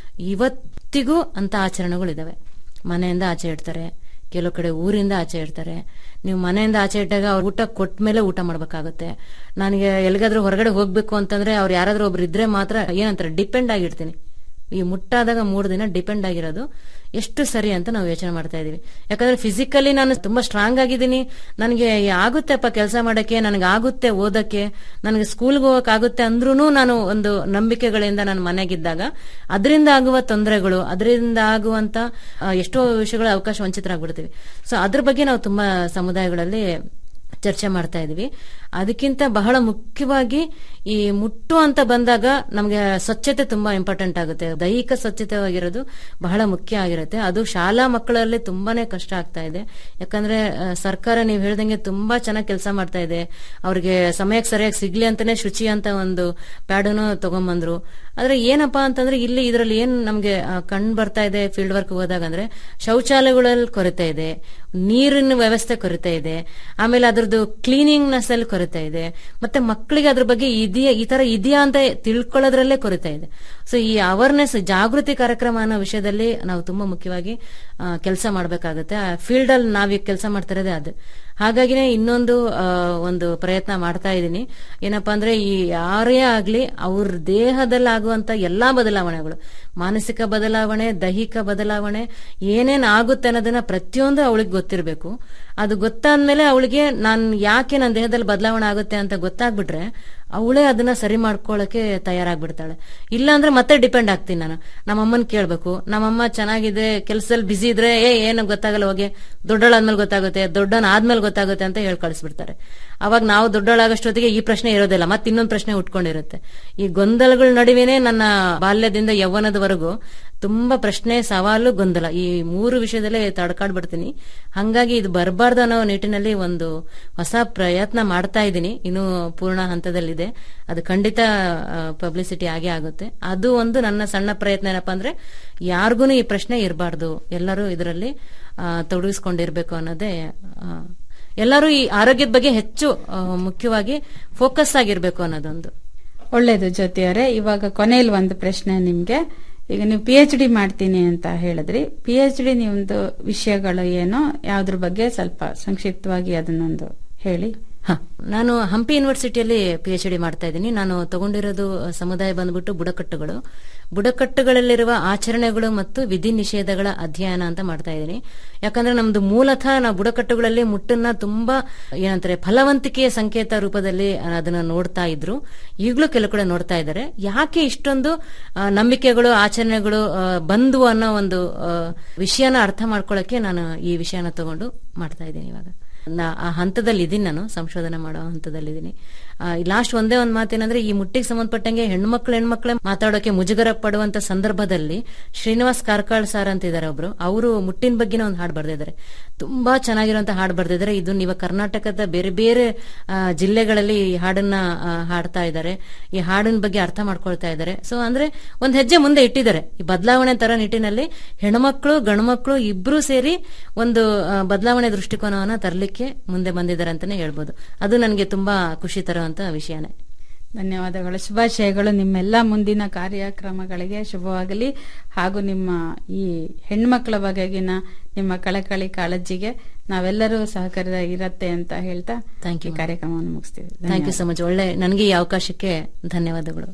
H: ಇವತ್ತಿಗೂ ಅಂತ ಆಚರಣೆಗಳಿದಾವೆ ಮನೆಯಿಂದ ಆಚೆ ಇಡ್ತಾರೆ ಕೆಲವು ಕಡೆ ಊರಿಂದ ಆಚೆ ಇಡ್ತಾರೆ ನೀವು ಮನೆಯಿಂದ ಆಚೆ ಇಟ್ಟಾಗ ಅವ್ರ ಊಟ ಕೊಟ್ಟ ಮೇಲೆ ಊಟ ಮಾಡ್ಬೇಕಾಗುತ್ತೆ ನನಗೆ ಎಲ್ಲಿಗಾದ್ರೂ ಹೊರಗಡೆ ಹೋಗ್ಬೇಕು ಅಂತಂದ್ರೆ ಅವ್ರು ಯಾರಾದ್ರೂ ಒಬ್ರು ಇದ್ರೆ ಮಾತ್ರ ಏನಂತಾರೆ ಡಿಪೆಂಡ್ ಆಗಿರ್ತೀನಿ ಈ ಮುಟ್ಟಾದಾಗ ಮೂರು ದಿನ ಡಿಪೆಂಡ್ ಆಗಿರೋದು ಎಷ್ಟು ಸರಿ ಅಂತ ನಾವು ಯೋಚನೆ ಮಾಡ್ತಾ ಇದೀವಿ ಯಾಕಂದ್ರೆ ಫಿಸಿಕಲಿ ನಾನು ತುಂಬಾ ಸ್ಟ್ರಾಂಗ್ ಆಗಿದ್ದೀನಿ ನನಗೆ ಆಗುತ್ತೆಪ್ಪ ಕೆಲಸ ಮಾಡಕ್ಕೆ ನನಗೆ ಆಗುತ್ತೆ ಓದಕ್ಕೆ ನನಗೆ ಸ್ಕೂಲ್ಗೆ ಹೋಗಕ್ ಆಗುತ್ತೆ ಅಂದ್ರೂ ನಾನು ಒಂದು ನಂಬಿಕೆಗಳಿಂದ ನಾನು ಮನೆಗಿದ್ದಾಗ ಅದರಿಂದ ಆಗುವ ತೊಂದರೆಗಳು ಅದರಿಂದ ಆಗುವಂತ ಆ, ಎಷ್ಟೋ ವಿಷಯಗಳ ಅವಕಾಶ ವಂಚಿತರಾಗ್ಬಿಡ್ತೀವಿ ಸೊ ಅದ್ರ ಬಗ್ಗೆ ನಾವು ತುಂಬಾ ಸಮುದಾಯಗಳಲ್ಲಿ ಚರ್ಚೆ ಮಾಡ್ತಾ ಇದೀವಿ ಅದಕ್ಕಿಂತ ಬಹಳ ಮುಖ್ಯವಾಗಿ ಈ ಮುಟ್ಟು ಅಂತ ಬಂದಾಗ ನಮಗೆ ಸ್ವಚ್ಛತೆ ತುಂಬಾ ಇಂಪಾರ್ಟೆಂಟ್ ಆಗುತ್ತೆ ದೈಹಿಕ ಸ್ವಚ್ಛತೆವಾಗಿರೋದು ಬಹಳ ಮುಖ್ಯ ಆಗಿರುತ್ತೆ ಅದು ಶಾಲಾ ಮಕ್ಕಳಲ್ಲಿ ತುಂಬಾನೇ ಕಷ್ಟ ಆಗ್ತಾ ಇದೆ ಯಾಕಂದ್ರೆ ಆ, ಸರ್ಕಾರ ನೀವು ಹೇಳ್ದಂಗೆ ತುಂಬಾ ಚೆನ್ನಾಗಿ ಕೆಲಸ ಮಾಡ್ತಾ ಇದೆ ಅವ್ರಿಗೆ ಸಮಯಕ್ಕೆ ಸರಿಯಾಗಿ ಸಿಗ್ಲಿ ಅಂತಾನೆ ಶುಚಿ ಅಂತ ಒಂದು ಪ್ಯಾಡನ್ನು ತಗೊಂಬಂದ್ರು ಆದ್ರೆ ಏನಪ್ಪಾ ಅಂತಂದ್ರೆ ಇಲ್ಲಿ ಇದರಲ್ಲಿ ಏನ್ ನಮ್ಗೆ ಆ, ಕಂಡು ಬರ್ತಾ ಇದೆ ಫೀಲ್ಡ್ ವರ್ಕ್ ಹೋದಾಗ ಅಂದ್ರೆ ಶೌಚಾಲಯಗಳಲ್ಲಿ ಕೊರತೆ ಇದೆ ನೀರಿನ ವ್ಯವಸ್ಥೆ ಕೊರತೆ ಇದೆ ಆಮೇಲೆ ಅದ್ರದ್ದು ಕ್ಲೀನಿಂಗ್ನೆಸ್ ಅಲ್ಲಿ ಕೊರತೆ ಇದೆ ಮತ್ತೆ ಮಕ್ಕಳಿಗೆ ಅದ್ರ ಬಗ್ಗೆ ಇದೆಯಾ ಈ ತರ ಇದೆಯಾ ಅಂತ ತಿಳ್ಕೊಳ್ಳೋದ್ರಲ್ಲೇ ಕೊರತೆ ಇದೆ ಸೊ ಈ ಅವೇರ್ನೆಸ್ ಜಾಗೃತಿ ಕಾರ್ಯಕ್ರಮ ಅನ್ನೋ ವಿಷಯದಲ್ಲಿ ನಾವು ತುಂಬಾ ಮುಖ್ಯವಾಗಿ ಕೆಲಸ ಮಾಡಬೇಕಾಗುತ್ತೆ ಫೀಲ್ಡ್ ಅಲ್ಲಿ ನಾವೀಗ ಕೆಲಸ ಮಾಡ್ತಾ ಇರೋದೇ ಅದು ಹಾಗಾಗಿನೇ ಇನ್ನೊಂದು ಆ, ಒಂದು ಪ್ರಯತ್ನ ಮಾಡ್ತಾ ಇದ್ದೀನಿ ಏನಪ್ಪಾ ಅಂದ್ರೆ ಈ ಯಾರೇ ಆಗ್ಲಿ ಅವ್ರ ದೇಹದಲ್ಲಿ ಆಗುವಂತ ಎಲ್ಲಾ ಬದಲಾವಣೆಗಳು ಮಾನಸಿಕ ಬದಲಾವಣೆ ದೈಹಿಕ ಬದಲಾವಣೆ ಏನೇನ್ ಆಗುತ್ತೆ ಅನ್ನೋದನ್ನ ಪ್ರತಿಯೊಂದು ಅವಳಿಗೆ ಗೊತ್ತಿರಬೇಕು ಅದು ಗೊತ್ತಾದ್ಮೇಲೆ ಅವಳಿಗೆ ನಾನ್ ಯಾಕೆ ನನ್ನ ದೇಹದಲ್ಲಿ ಬದಲಾವಣೆ ಆಗುತ್ತೆ ಅಂತ ಗೊತ್ತಾಗ್ಬಿಟ್ರೆ ಅವಳೇ ಅದನ್ನ ಸರಿ ಮಾಡ್ಕೊಳ್ಳಕ್ಕೆ ತಯಾರಾಗ್ಬಿಡ್ತಾಳೆ ಇಲ್ಲ ಅಂದ್ರೆ ಮತ್ತೆ ಡಿಪೆಂಡ್ ಆಗ್ತೀನಿ ನಾನು ನಮ್ಮಮ್ಮನ್ ಕೇಳ್ಬೇಕು ನಮ್ಮಮ್ಮ ಚೆನ್ನಾಗಿದೆ ಕೆಲಸದಲ್ಲಿ ಬಿಸಿ ಇದ್ರೆ ಏ ಏನು ಗೊತ್ತಾಗಲ್ಲ ಹೋಗಿ ದೊಡ್ಡಳಾದ್ಮೇಲೆ ಗೊತ್ತಾಗುತ್ತೆ ದೊಡ್ಡನ ಆದ್ಮೇಲೆ ಗೊತ್ತಾಗುತ್ತೆ ಅಂತ ಹೇಳಿ ಕಳಿಸ್ಬಿಡ್ತಾರೆ ಅವಾಗ ನಾವು ದೊಡ್ಡಳಾಗಷ್ಟೊತ್ತಿಗೆ ಈ ಪ್ರಶ್ನೆ ಇರೋದಿಲ್ಲ ಮತ್ತೆ ಇನ್ನೊಂದು ಪ್ರಶ್ನೆ ಉಟ್ಕೊಂಡಿರುತ್ತೆ ಈ ಗೊಂದಲಗಳ ನಡುವೆನೆ ನನ್ನ ಬಾಲ್ಯದಿಂದ ಯೌವನದವರೆಗೂ ತುಂಬಾ ಪ್ರಶ್ನೆ ಸವಾಲು ಗೊಂದಲ ಈ ಮೂರು ವಿಷಯದಲ್ಲೇ ತಡ್ಕಾಡ್ಬಿಡ್ತೀನಿ ಹಂಗಾಗಿ ಇದು ಬರಬಾರ್ದು ಅನ್ನೋ ನಿಟ್ಟಿನಲ್ಲಿ ಒಂದು ಹೊಸ ಪ್ರಯತ್ನ ಮಾಡ್ತಾ ಇದ್ದೀನಿ ಇನ್ನು ಪೂರ್ಣ ಹಂತದಲ್ಲಿದೆ ಅದು ಖಂಡಿತ ಪಬ್ಲಿಸಿಟಿ ಆಗೇ ಆಗುತ್ತೆ ಅದು ಒಂದು ನನ್ನ ಸಣ್ಣ ಪ್ರಯತ್ನ ಏನಪ್ಪಾ ಅಂದ್ರೆ ಯಾರಿಗೂ ಈ ಪ್ರಶ್ನೆ ಇರಬಾರ್ದು ಎಲ್ಲರೂ ಇದರಲ್ಲಿ ಆ, ತೊಡಗಿಸ್ಕೊಂಡಿರ್ಬೇಕು ಅನ್ನೋದೇ ಆ, ಎಲ್ಲರೂ ಈ ಆರೋಗ್ಯದ ಬಗ್ಗೆ ಹೆಚ್ಚು ಆ, ಮುಖ್ಯವಾಗಿ ಫೋಕಸ್ ಆಗಿರ್ಬೇಕು ಅನ್ನೋದೊಂದು
G: ಒಳ್ಳೇದು ಜ್ಯೋತಿಯವರೇ ಇವಾಗ ಕೊನೆಯಲ್ಲಿ ಒಂದು ಪ್ರಶ್ನೆ ನಿಮ್ಗೆ ಈಗ ನೀವು ಪಿ ಎಚ್ ಡಿ ಮಾಡ್ತೀನಿ ಅಂತ ಹೇಳಿದ್ರಿ ಪಿ ಎಚ್ ಡಿ ನಿಮ್ದು ವಿಷಯಗಳು ಏನೋ ಯಾವ್ದ್ರ ಬಗ್ಗೆ ಸ್ವಲ್ಪ ಸಂಕ್ಷಿಪ್ತವಾಗಿ ಅದನ್ನೊಂದು ಹೇಳಿ
H: ಹ, ನಾನು ಹಂಪಿ ಯೂನಿವರ್ಸಿಟಿಯಲ್ಲಿ ಪಿ ಎಚ್ ಡಿ ಮಾಡ್ತಾ ಇದ್ದೀನಿ ನಾನು ತಗೊಂಡಿರೋದು ಅ, ಸಮುದಾಯ ಬಂದ್ಬಿಟ್ಟು ಬುಡಕಟ್ಟುಗಳು ಬುಡಕಟ್ಟುಗಳಲ್ಲಿರುವ ಆಚರಣೆಗಳು ಮತ್ತು ವಿಧಿ ನಿಷೇಧಗಳ ಅಧ್ಯಯನ ಅಂತ ಮಾಡ್ತಾ ಇದ್ದೀನಿ ಯಾಕಂದ್ರೆ ನಮ್ದು ಮೂಲತಃ ನಾವು ಬುಡಕಟ್ಟುಗಳಲ್ಲಿ ಮುಟ್ಟನ್ನ ತುಂಬಾ ಏನಂತಾರೆ ಫಲವಂತಿಕೆಯ ಸಂಕೇತ ರೂಪದಲ್ಲಿ ಅದನ್ನ ನೋಡ್ತಾ ಇದ್ರು ಈಗಲೂ ಕೆಲವು ಕಡೆ ನೋಡ್ತಾ ಇದ್ದಾರೆ ಯಾಕೆ ಇಷ್ಟೊಂದು ಆ, ನಂಬಿಕೆಗಳು ಆಚರಣೆಗಳು ಆ, ಬಂದ್ವು ಅನ್ನೋ ಒಂದು ಆ, ವಿಷಯನ ಅರ್ಥ ಮಾಡ್ಕೊಳ್ಳಕ್ಕೆ ನಾನು ಈ ವಿಷಯನ ತಗೊಂಡು ಮಾಡ್ತಾ ಇದ್ದೀನಿ ಇವಾಗ ನಾ ಆ ಹಂತದಲ್ಲಿ ಇದೀನಿ ನಾನು ಸಂಶೋಧನೆ ಮಾಡೋ ಹಂತದಲ್ಲಿದ್ದೀನಿ ಲಾಸ್ಟ್ ಒಂದೇ ಒಂದು ಮಾತೇನಂದ್ರೆ ಈ ಮುಟ್ಟಿಗೆ ಸಂಬಂಧಪಟ್ಟಂಗೆ ಹೆಣ್ಮಕ್ಳು ಹೆಣ್ಮಕ್ಳೇ ಮಾತಾಡೋಕೆ ಮುಜುಗರ ಪಡುವಂತ ಸಂದರ್ಭದಲ್ಲಿ ಶ್ರೀನಿವಾಸ್ ಕಾರ್ಕಾಳ್ ಸರ್ ಅಂತ ಇದಾರೆ ಒಬ್ರು ಅವರು ಮುಟ್ಟಿನ ಬಗ್ಗೆನೇ ಒಂದು ಹಾಡು ಬರ್ದಿದ್ದಾರೆ ತುಂಬಾ ಚೆನ್ನಾಗಿರುವಂತ ಹಾಡು ಬರ್ದಿದ್ದಾರೆ ಇದು ಇವಾಗ ಕರ್ನಾಟಕದ ಬೇರೆ ಬೇರೆ ಆ, ಜಿಲ್ಲೆಗಳಲ್ಲಿ ಈ ಹಾಡನ್ನ ಆ, ಹಾಡ್ತಾ ಇದ್ದಾರೆ ಈ ಹಾಡಿನ ಬಗ್ಗೆ ಅರ್ಥ ಮಾಡ್ಕೊಳ್ತಾ ಇದ್ದಾರೆ ಸೊ ಅಂದ್ರೆ ಒಂದ್ ಹೆಜ್ಜೆ ಮುಂದೆ ಇಟ್ಟಿದ್ದಾರೆ ಈ ಬದಲಾವಣೆ ತರ ನಿಟ್ಟಿನಲ್ಲಿ ಹೆಣ್ಮಕ್ಳು ಗಂಡ್ಮಕ್ಳು ಇಬ್ರು ಸೇರಿ ಒಂದು ಆ, ಬದಲಾವಣೆ ದೃಷ್ಟಿಕೋನವನ್ನ ತರಲಿಕ್ಕೆ ಮುಂದೆ ಬಂದಿದ್ದಾರೆ ಅಂತಾನೆ ಹೇಳ್ಬೋದು ಅದು ನನಗೆ ತುಂಬಾ ಖುಷಿ ತರುವಂತ ವಿಷಯನೇ
G: ಧನ್ಯವಾದಗಳು ಶುಭಾಶಯಗಳು ನಿಮ್ಮೆಲ್ಲ ಮುಂದಿನ ಕಾರ್ಯಕ್ರಮಗಳಿಗೆ ಶುಭವಾಗಲಿ ಹಾಗೂ ನಿಮ್ಮ ಈ ಹೆಣ್ಮಕ್ಳ ಬಗೆಗಿನ ನಿಮ್ಮ ಕಳಕಳಿ ಕಾಳಜಿಗೆ ನಾವೆಲ್ಲರೂ ಸಹಕಾರ ಇರತ್ತೆ ಅಂತ ಹೇಳ್ತಾ
H: Thank you,
G: ಈ
H: ma'am.
G: ಕಾರ್ಯಕ್ರಮವನ್ನು ಮುಗಿಸ್ತೀವಿ
H: ಥ್ಯಾಂಕ್ ಯು ಸೊ ಮಚ್ ಒಳ್ಳೆ ನನಗೆ ಈ ಅವಕಾಶಕ್ಕೆ ಧನ್ಯವಾದಗಳು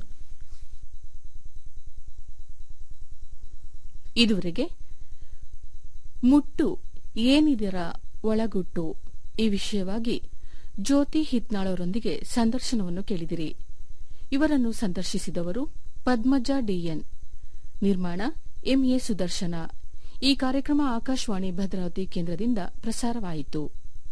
A: ಇದುವರೆಗೆ ಮುಟ್ಟು ಏನಿದರ ಒಳಗುಟ್ಟು ಈ ವಿಷಯವಾಗಿ ಜ್ಯೋತಿ ಹಿತ್ನಾಳವರೊಂದಿಗೆ ಸಂದರ್ಶನವನ್ನು ಕೇಳಿದಿರಿ ಇವರನ್ನು ಸಂದರ್ಶಿಸಿದವರು ಪದ್ಮಜ ಡಿಎನ್ ನಿರ್ಮಾಣ ಎಂಎ ಸುದರ್ಶನ ಈ ಕಾರ್ಯಕ್ರಮ ಆಕಾಶವಾಣಿ ಭದ್ರಾವತಿ ಕೇಂದ್ರದಿಂದ ಪ್ರಸಾರವಾಯಿತು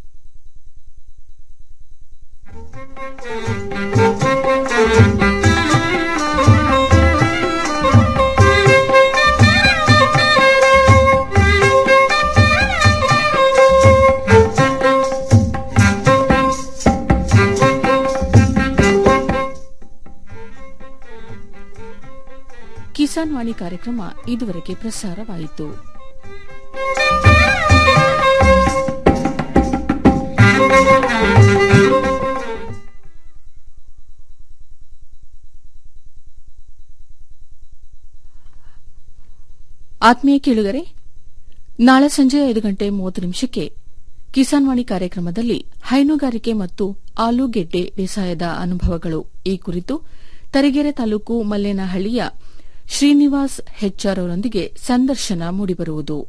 A: ಕಿಸಾನ್ ವಾಣಿ ಕಾರ್ಯಕ್ರಮ ಇದುವರೆಗೆ ಪ್ರಸಾರವಾಯಿತು ಆತ್ಮೀಯ ಕೇಳುಗರೆ ನಾಳೆ ಸಂಜೆ ಐದು ಗಂಟೆ ಮೂವತ್ತು ನಿಮಿಷಕ್ಕೆ ಕಿಸಾನ್ ವಾಣಿ ಕಾರ್ಯಕ್ರಮದಲ್ಲಿ ಹೈನುಗಾರಿಕೆ ಮತ್ತು ಆಲೂಗೆಡ್ಡೆ ಬೇಸಾಯದ ಅನುಭವಗಳು ಈ ಕುರಿತು ತರೀಗೆರೆ ತಾಲೂಕು ಮಲ್ಲೇನಹಳ್ಳಿಯ ಶ್ರೀನಿವಾಸ್ ಹೆಚ್ಆರ್ ಅವರೊಂದಿಗೆ ಸಂದರ್ಶನ ಮೂಡಿಬರುವುದು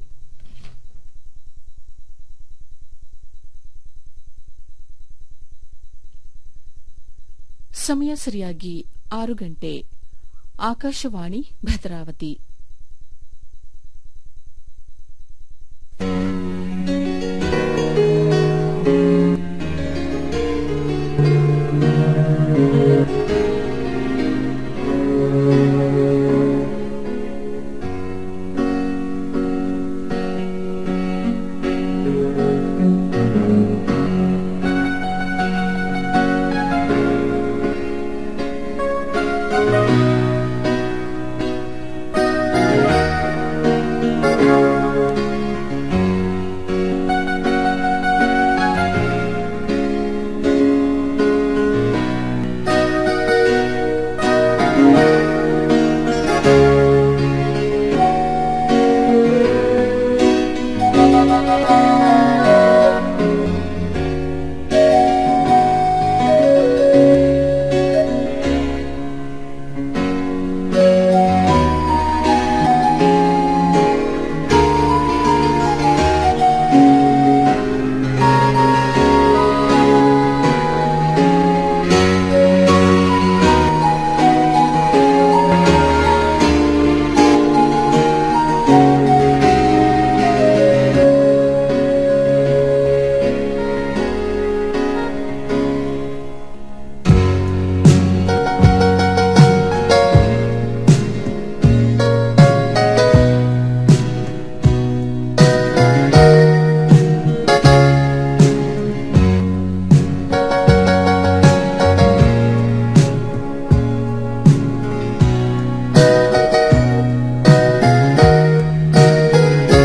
A: ಸಮಯ ಸರಿಯಾಗಿ ಆರು ಗಂಟೆ ಆಕಾಶವಾಣಿ ಭದ್ರಾವತಿ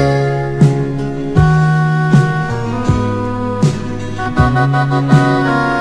I: Thank you.